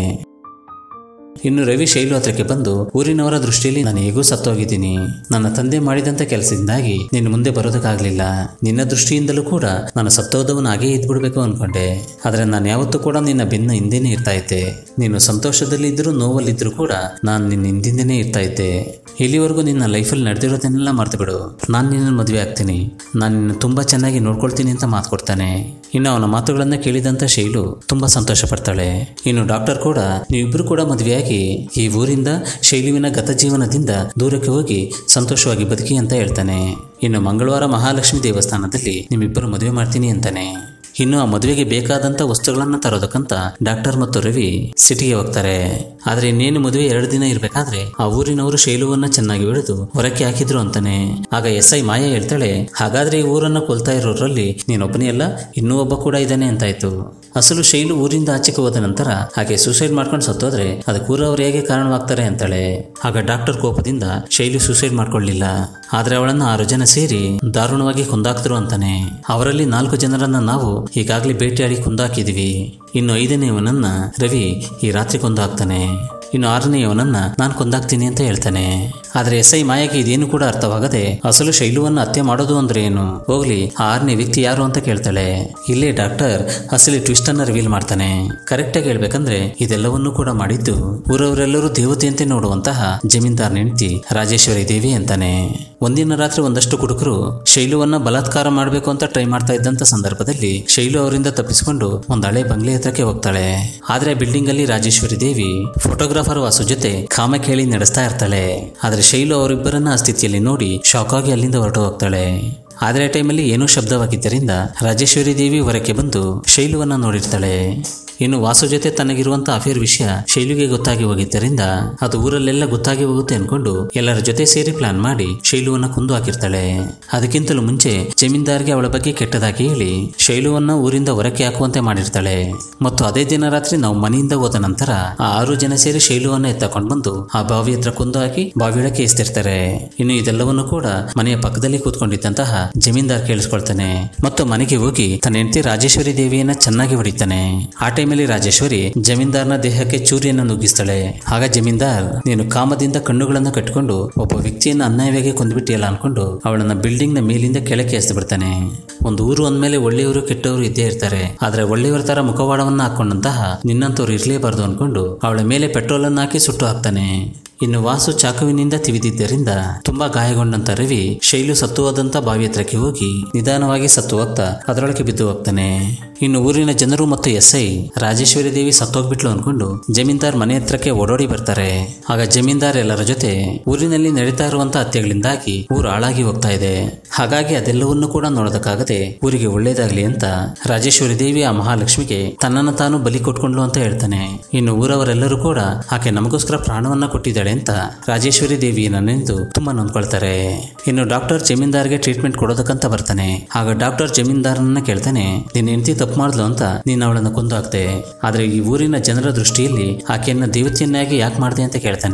ಇನ್ನು ರವಿ ಶೈಲು ಹತ್ರಕ್ಕೆ ಬಂದು ಊರಿನವರ ದೃಷ್ಟಿಯಲ್ಲಿ ನಾನು ಹೇಗೂ ಸತ್ತೋಗಿದ್ದೀನಿ ನನ್ನ ತಂದೆ ಮಾಡಿದಂತ ಕೆಲಸದಿಂದಾಗಿ ನೀನು ಮುಂದೆ ಬರೋದಕ್ಕಾಗ್ಲಿಲ್ಲ ನಿನ್ನ ದೃಷ್ಟಿಯಿಂದಲೂ ಕೂಡ ನಾನು ಸತ್ತೋದವನಾಗೇ ಇದ್ಬಿಡ್ಬೇಕು ಅನ್ಕೊಂಡೆ ಆದ್ರೆ ನಾನು ಯಾವತ್ತೂ ಕೂಡ ನಿನ್ನ ಬೆನ್ನ ಹಿಂದೆನೇ ಇರ್ತಾ ಇದ್ದೆ ನೀನು ಸಂತೋಷದಲ್ಲಿ ಇದ್ರೂ ನೋವಲ್ಲಿದ್ರೂ ಕೂಡ ನಾನು ನಿನ್ನ ಹಿಂದಿಂದನೇ ಇರ್ತಾ ಇದ್ದೆ ಇಲ್ಲಿವರೆಗೂ ನಿನ್ನ ಲೈಫಲ್ಲಿ ನಡೆದಿರೋದನ್ನೆಲ್ಲ ಮರ್ತು ಬಿಡು ನಾನು ನಿನ್ನ ಮದುವೆ ಆಗ್ತೀನಿ ನಾನು ನಿನ್ನ ತುಂಬಾ ಚೆನ್ನಾಗಿ ನೋಡ್ಕೊಳ್ತೀನಿ ಅಂತ ಮಾತು ಕೊಡ್ತಾನೆ ಇನ್ನು ಅವನ ಮಾತುಗಳನ್ನ ಕೇಳಿದಂತ ಶೈಲು ತುಂಬಾ ಸಂತೋಷ ಪಡ್ತಾಳೆ ಇನ್ನು ಡಾಕ್ಟರ್ ಕೂಡ ನೀವಿಬ್ರು ಕೂಡ ಮದುವೆಯಾಗಿ ಈ ಊರಿಂದ ಶೈಲುವಿನ ಗತ ಜೀವನದಿಂದ ದೂರಕ್ಕೆ ಹೋಗಿ ಸಂತೋಷವಾಗಿ ಬದುಕಿ ಅಂತ ಹೇಳ್ತಾನೆ ಇನ್ನು ಮಂಗಳವಾರ ಮಹಾಲಕ್ಷ್ಮಿ ದೇವಸ್ಥಾನದಲ್ಲಿ ನಿಮ್ಮಿಬ್ಬರು ಮದುವೆ ಮಾಡ್ತೀನಿ ಅಂತಾನೆ ಇನ್ನು ಆ ಮದುವೆಗೆ ಬೇಕಾದಂತ ವಸ್ತುಗಳನ್ನ ತರೋದಕ್ಕಂತ ಡಾಕ್ಟರ್ ಮತ್ತು ರವಿ ಸಿಟಿಗೆ ಹೋಗ್ತಾರೆ ಆದ್ರೆ ಇನ್ನೇನು ಮದುವೆ ಎರಡು ದಿನ ಇರ್ಬೇಕಾದ್ರೆ ಆ ಊರಿನವರು ಶೈಲುವನ್ನ ಚೆನ್ನಾಗಿ ಹಿಡಿದು ಹೊರಕ್ಕೆ ಹಾಕಿದ್ರು ಅಂತಾನೆ ಆಗ ಎಸ್ ಐ ಮಾಯಾ ಹೇಳ್ತಾಳೆ ಹಾಗಾದ್ರೆ ಈ ಊರನ್ನ ಕೊಲ್ತಾ ಇರೋರಲ್ಲಿ ನೀನೊಬ್ಬನೇ ಅಲ್ಲ ಇನ್ನೂ ಒಬ್ಬ ಕೂಡ ಇದ್ದಾನೆ ಅಂತಾಯ್ತು ಅಸಲು ಶೈಲು ಊರಿಂದ ಆಚೆಗೆ ಹೋದ ನಂತರ ಹಾಗೆ ಸೂಸೈಡ್ ಮಾಡ್ಕೊಂಡು ಸತ್ತೋದ್ರೆ ಅದಕ್ಕೆ ಊರವ್ರು ಹೇಗೆ ಕಾರಣವಾಗ್ತಾರೆ ಅಂತಾಳೆ ಆಗ ಡಾಕ್ಟರ್ ಕೋಪದಿಂದ ಶೈಲು ಸೂಸೈಡ್ ಮಾಡ್ಕೊಳ್ಳಿಲ್ಲ ಆದ್ರೆ ಅವಳನ್ನ ಆರು ಜನ ಸೇರಿ ದಾರುಣವಾಗಿ ಕೊಂದಾಕ್ತರು ಅಂತಾನೆ ಅವರಲ್ಲಿ ನಾಲ್ಕು ಜನರನ್ನ ನಾವು ಈಗಾಗಲೇ ಬೇಟೆಯಾಡಿ ಕೊಂದಾಕಿದೀವಿ ಇನ್ನು ಐದನೆಯವನನ್ನ ರವಿ ಈ ರಾತ್ರಿ ಕೊಂದಾಕ್ತಾನೆ ಇನ್ನು ಆರನೆಯವನನ್ನ ನಾನು ಕೊಂದಾಕ್ತೀನಿ ಅಂತ ಹೇಳ್ತಾನೆ ಆದ್ರೆ ಎಸ್ ಐ ಮಾಯಾಗಿ ಇದೇನು ಕೂಡ ಅರ್ಥವಾಗದೆ ಅಸಲು ಶೈಲುವನ್ನ ಹತ್ಯೆ ಮಾಡೋದು ಅಂದ್ರೆ ಏನು ಹೋಗ್ಲಿ ಆ ಆರನೇ ವ್ಯಕ್ತಿ ಯಾರು ಅಂತ ಕೇಳ್ತಾಳೆ ಇಲ್ಲೇ ಡಾಕ್ಟರ್ ಅಸಲಿ ಟ್ವಿಸ್ಟ್ ಅನ್ನ ರಿವೀಲ್ ಮಾಡ್ತಾನೆ ಕರೆಕ್ಟ್ ಆಗಿ ಹೇಳ್ಬೇಕಂದ್ರೆ ಇದೆಲ್ಲವನ್ನೂ ಕೂಡ ಮಾಡಿದ್ದು ಊರವರೆಲ್ಲರೂ ದೇವತೆಯಂತೆ ನೋಡುವಂತಹ ಜಮೀನ್ದಾರ್ ಹೆಂಡತಿ ರಾಜೇಶ್ವರಿ ದೇವಿ ಅಂತಾನೆ ಒಂದಿನ ರಾತ್ರಿ ಒಂದಷ್ಟು ಕುಡುಕರು ಶೈಲುವನ್ನ ಬಲಾತ್ಕಾರ ಮಾಡಬೇಕು ಅಂತ ಟ್ರೈ ಮಾಡ್ತಾ ಇದ್ದಂತ ಸಂದರ್ಭದಲ್ಲಿ ಶೈಲು ಅವರಿಂದ ತಪ್ಪಿಸಿಕೊಂಡು ಒಂದ್ ಹಳೆ ಬಂಗ್ಲೆ ಹತ್ರಕ್ಕೆ ಹೋಗ್ತಾಳೆ ಆದ್ರೆ ಬಿಲ್ಡಿಂಗ್ ಅಲ್ಲಿ ರಾಜೇಶ್ವರಿ ದೇವಿ ಫೋಟೋಗ್ರಾಫರ್ ವಾಸು ಜೊತೆ ಕಾಮ ಕೇಳಿ ನಡೆಸ್ತಾ ಇರ್ತಾಳೆ ಆದ್ರೆ ಶೈಲು ಅವರಿಬ್ಬರನ್ನ ಆ ಸ್ಥಿತಿಯಲ್ಲಿ ನೋಡಿ ಶಾಕ್ ಆಗಿ ಅಲ್ಲಿಂದ ಹೊರಟು ಹೋಗ್ತಾಳೆ ಆದ್ರೆ ಆ ಟೈಮಲ್ಲಿ ಏನೋ ಶಬ್ದವಾಗಿದ್ದರಿಂದ ರಾಜೇಶ್ವರಿ ದೇವಿ ಹೊರಕ್ಕೆ ಬಂದು ಶೈಲುವನ್ನ ನೋಡಿರ್ತಾಳೆ ಇನ್ನು ವಾಸು ಜೊತೆ ತನಗಿರುವಂತ ಅಫೇರ್ ವಿಷಯ ಶೈಲುಗೆ ಗೊತ್ತಾಗಿ ಹೋಗಿದ್ದರಿಂದ ಅದು ಊರಲ್ಲೆಲ್ಲ ಗೊತ್ತಾಗಿ ಹೋಗುತ್ತೆ ಅನ್ಕೊಂಡು ಎಲ್ಲರ ಜೊತೆ ಸೇರಿ ಪ್ಲಾನ್ ಮಾಡಿ ಶೈಲುವನ್ನ ಕೊಂದು ಹಾಕಿರ್ತಾಳೆ ಅದಕ್ಕಿಂತಲೂ ಮುಂಚೆ ಜಮೀನ್ದಾರ್ಗೆ ಅವಳ ಬಗ್ಗೆ ಕೆಟ್ಟದಾಗಿ ಹೇಳಿ ಶೈಲುವನ್ನ ಊರಿಂದ ಹೊರಕ್ಕೆ ಹಾಕುವಂತೆ ಮಾಡಿರ್ತಾಳೆ ಮತ್ತು ಅದೇ ದಿನ ರಾತ್ರಿ ನಾವು ಮನೆಯಿಂದ ಹೋದ ನಂತರ ಆ ಆರು ಜನ ಸೇರಿ ಶೈಲುವನ್ನ ಎತ್ತಕೊಂಡು ಬಂದು ಆ ಬಾವಿ ಹತ್ರ ಕೊಂದು ಹಾಕಿ ಬಾವಿಯೊಳಕ್ಕೆ ಎಸ್ತಿರ್ತಾರೆ ಇನ್ನು ಇದೆಲ್ಲವನ್ನು ಕೂಡ ಮನೆಯ ಪಕ್ಕದಲ್ಲಿ ಕೂತ್ಕೊಂಡಿದ್ದಂತಹ ಜಮೀನ್ದಾರ್ ಕೇಳಿಸ್ಕೊಳ್ತಾನೆ ಮತ್ತು ಮನೆಗೆ ಹೋಗಿ ತನ್ನ ಹೆಂಡತಿ ರಾಜೇಶ್ವರಿ ದೇವಿಯನ್ನ ಚೆನ್ನಾಗಿ ಹೊಡಿತಾನೆ ಆ ಟೈಮಲ್ಲಿ ರಾಜೇಶ್ವರಿ ಜಮೀನ್ದಾರ್ನ ದೇಹಕ್ಕೆ ಚೂರಿಯನ್ನು ನುಗ್ಗಿಸ್ತಾಳೆ ಆಗ ಜಮೀನ್ದಾರ್ ನೀನು ಕಾಮದಿಂದ ಕಣ್ಣುಗಳನ್ನು ಕಟ್ಟಿಕೊಂಡು ಒಬ್ಬ ವ್ಯಕ್ತಿಯನ್ನ ಅನ್ಯಾಯವಾಗಿ ಕೊಂದ್ಬಿಟ್ಟಿಯಲ್ಲ ಅನ್ಕೊಂಡು ಅವಳನ್ನ ಬಿಲ್ಡಿಂಗ್ ನ ಮೇಲಿಂದ ಕೆಳಕ್ಕೆ ಎಸ್ದು ಬಿಡ್ತಾನೆ ಒಂದು ಊರು ಅಂದ್ಮೇಲೆ ಒಳ್ಳೆಯವರು ಕೆಟ್ಟವರು ಇದ್ದೇ ಇರ್ತಾರೆ ಆದ್ರೆ ಒಳ್ಳೆಯವರ ತರ ಮುಖವಾಡವನ್ನ ಹಾಕೊಂಡಂತಹ ನಿನ್ನಂತವ್ರು ಇರ್ಲೇಬಾರ್ದು ಅನ್ಕೊಂಡು ಅವಳ ಮೇಲೆ ಪೆಟ್ರೋಲ್ ಅನ್ನ ಹಾಕಿ ಸುಟ್ಟು ಹಾಕ್ತಾನೆ ಇನ್ನು ವಾಸು ಚಾಕುವಿನಿಂದ ತಿವಿದಿದ್ದರಿಂದ ತುಂಬಾ ಗಾಯಗೊಂಡಂತ ರವಿ ಶೈಲು ಸತ್ತು ಹೋದಂತ ಬಾವಿ ಹತ್ರಕ್ಕೆ ಹೋಗಿ ನಿಧಾನವಾಗಿ ಸತ್ತು ಹೋಗ್ತಾ ಅದರೊಳಗೆ ಬಿದ್ದು ಹೋಗ್ತಾನೆ ಇನ್ನು ಊರಿನ ಜನರು ಮತ್ತು ಎಸ್ ಐ ರಾಜೇಶ್ವರಿ ದೇವಿ ಸತ್ತೋಗ್ಬಿಟ್ಲು ಅನ್ಕೊಂಡು ಜಮೀನ್ದಾರ್ ಮನೆ ಹತ್ರಕ್ಕೆ ಓಡೋಡಿ ಬರ್ತಾರೆ ಆಗ ಜಮೀನ್ದಾರ್ ಎಲ್ಲರ ಜೊತೆ ಊರಿನಲ್ಲಿ ನಡೀತಾ ಇರುವಂತ ಹತ್ಯೆಗಳಿಂದಾಗಿ ಊರು ಹಾಳಾಗಿ ಹೋಗ್ತಾ ಇದೆ ಹಾಗಾಗಿ ಅದೆಲ್ಲವನ್ನೂ ಕೂಡ ನೋಡೋದಕ್ಕಾಗದೆ ಊರಿಗೆ ಒಳ್ಳೇದಾಗ್ಲಿ ಅಂತ ರಾಜೇಶ್ವರಿ ದೇವಿ ಆ ಮಹಾಲಕ್ಷ್ಮಿಗೆ ತನ್ನನ್ನು ತಾನು ಬಲಿ ಕೊಟ್ಕೊಂಡ್ಲು ಅಂತ ಹೇಳ್ತಾನೆ ಇನ್ನು ಊರವರೆಲ್ಲರೂ ಕೂಡ ಆಕೆ ನಮಗೋಸ್ಕರ ಪ್ರಾಣವನ್ನ ಕೊಟ್ಟಿದ್ದಾಳೆ ಅಂತ ರಾಜೇಶ್ವರಿ ದೇವಿಯನ್ನ ನೆನೆದು ತುಂಬಾ ನೊಂದ್ಕೊಳ್ತಾರೆ ಇನ್ನು ಡಾಕ್ಟರ್ ಜಮೀನ್ದಾರ್ಗೆ ಟ್ರೀಟ್ಮೆಂಟ್ ಕೊಡೋದಕ್ಕಂತ ಬರ್ತಾನೆ ಆಗ ಡಾಕ್ಟರ್ ಜಮೀನ್ದಾರನನ್ನ ಕೇಳ್ತಾನೆ ನಿನ್ನ ಹೆಂಡತಿ ತಪ್ಪು ಮಾಡಿದ್ಲು ಅಂತ ನೀನು ಅವಳನ್ನ ಕೊಂದು ಹಾಕ್ತೆ ಆದ್ರೆ ಈ ಊರಿನ ಜನರ ದೃಷ್ಟಿಯಲ್ಲಿ ಆಕೆಯನ್ನ ದೇವತೆಯನ್ನಾಗಿ ಯಾಕೆ ಮಾಡಿದೆ ಅಂತ ಕೇಳ್ತಾನೆ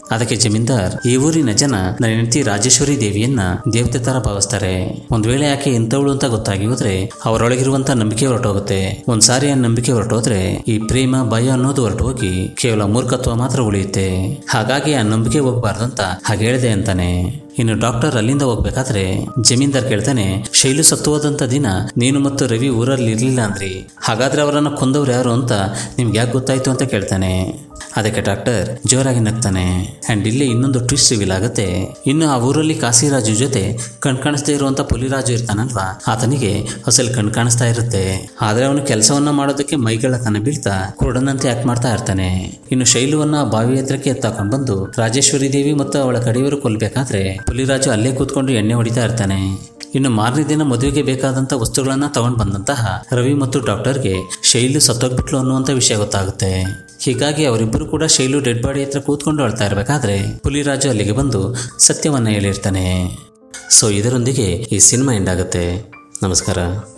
ಅದಕ್ಕೆ ಜಮೀನ್ದಾರ್ ಈ ಊರಿನ ಜನ ನನ್ನ ಹೆಂಡತಿ ರಾಜೇಶ್ವರಿ ದೇವಿಯನ್ನ ದೇವತೆ ತರ ಭಾವಿಸ್ತಾರೆ ಒಂದ್ ವೇಳೆ ಆಕೆ ಇಂಥವಳು ಅಂತ ಗೊತ್ತಾಗಿ ಹೋದ್ರೆ ಅವರೊಳಗಿರುವಂತ ನಂಬಿಕೆ ಹೊರಟೋಗುತ್ತೆ ಒಂದ್ಸಾರಿ ಆ ನಂಬಿಕೆ ಹೊರಟೋದ್ರೆ ಈ ಪ್ರೇಮ ಭಯ ಅನ್ನೋದು ಹೊರಟೋಗಿ ಕೇವಲ ಮೂರ್ಖತ್ವ ಮಾತ್ರ ಉಳಿಯುತ್ತೆ ಹಾಗಾಗಿ ಆ ನಂಬಿಕೆ ಹೋಗ್ಬಾರ್ದು ಅಂತ ಹಾಗೆ ಹೇಳಿದೆ ಅಂತಾನೆ ಇನ್ನು ಡಾಕ್ಟರ್ ಅಲ್ಲಿಂದ ಹೋಗ್ಬೇಕಾದ್ರೆ ಜಮೀನ್ದಾರ್ ಕೇಳ್ತಾನೆ ಶೈಲು ಸತ್ತು ಹೋದಂತ ದಿನ ನೀನು ಮತ್ತು ರವಿ ಊರಲ್ಲಿ ಇರ್ಲಿಲ್ಲ ಅಂದ್ರಿ ಹಾಗಾದ್ರೆ ಅವರನ್ನ ಕೊಂದವ್ರು ಯಾರು ಅಂತ ನಿಮ್ಗೆ ಯಾಕೆ ಗೊತ್ತಾಯ್ತು ಅಂತ ಕೇಳ್ತಾನೆ ಅದಕ್ಕೆ ಡಾಕ್ಟರ್ ಜೋರಾಗಿ ನಗ್ತಾನೆ ಅಂಡ್ ಇಲ್ಲಿ ಇನ್ನೊಂದು ಟ್ವಿಸ್ಟ್ ರಿವೀಲ್ ಆಗುತ್ತೆ ಇನ್ನು ಆ ಊರಲ್ಲಿ ಕಾಶಿರಾಜು ಜೊತೆ ಕಣ್ ಕಾಣಿಸ್ತಾ ಇರುವಂತ ಪುಲಿರಾಜು ಇರ್ತಾನಲ್ವಾ ಆತನಿಗೆ ಅಸಲ್ ಕಣ್ ಕಾಣಿಸ್ತಾ ಇರುತ್ತೆ ಆದ್ರೆ ಅವನು ಕೆಲಸವನ್ನ ಮಾಡೋದಕ್ಕೆ ಮೈಗಳ ತನ ಬೀಳ್ತಾ ಕುರುಡನಂತೆ ಆಕ್ಟ್ ಮಾಡ್ತಾ ಇರ್ತಾನೆ ಇನ್ನು ಶೈಲುವನ್ನ ಬಾವಿ ಹತ್ರಕ್ಕೆ ಎತ್ತಾಕೊಂಡು ಬಂದು ರಾಜೇಶ್ವರಿ ದೇವಿ ಮತ್ತು ಅವಳ ಕಡೆಯವರು ಕೊಲ್ಬೇಕಾದ್ರೆ ಪುಲಿರಾಜು ಅಲ್ಲೇ ಕೂತ್ಕೊಂಡು ಎಣ್ಣೆ ಹೊಡಿತಾ ಇರ್ತಾನೆ ಇನ್ನು ಮಾರನೇ ದಿನ ಮದುವೆಗೆ ಬೇಕಾದಂತ ವಸ್ತುಗಳನ್ನ ತಗೊಂಡ್ ಬಂದಂತಹ ರವಿ ಮತ್ತು ಡಾಕ್ಟರ್ಗೆ ಶೈಲು ಸತ್ತೋಗ್ಬಿಟ್ಲು ಅನ್ನುವಂಥ ವಿಷಯ ಗೊತ್ತಾಗುತ್ತೆ ಹೀಗಾಗಿ ಅವರಿಬ್ಬರು ಕೂಡ ಶೈಲು ಡೆಡ್ ಬಾಡಿ ಹತ್ರ ಕೂತ್ಕೊಂಡು ಅಳ್ತಾ ಇರಬೇಕಾದ್ರೆ ಪುಲಿರಾಜು ಅಲ್ಲಿಗೆ ಬಂದು ಸತ್ಯವನ್ನ ಹೇಳಿರ್ತಾನೆ ಸೊ ಇದರೊಂದಿಗೆ ಈ ಸಿನಿಮಾ ಎಂಡ್ ಆಗುತ್ತೆ ನಮಸ್ಕಾರ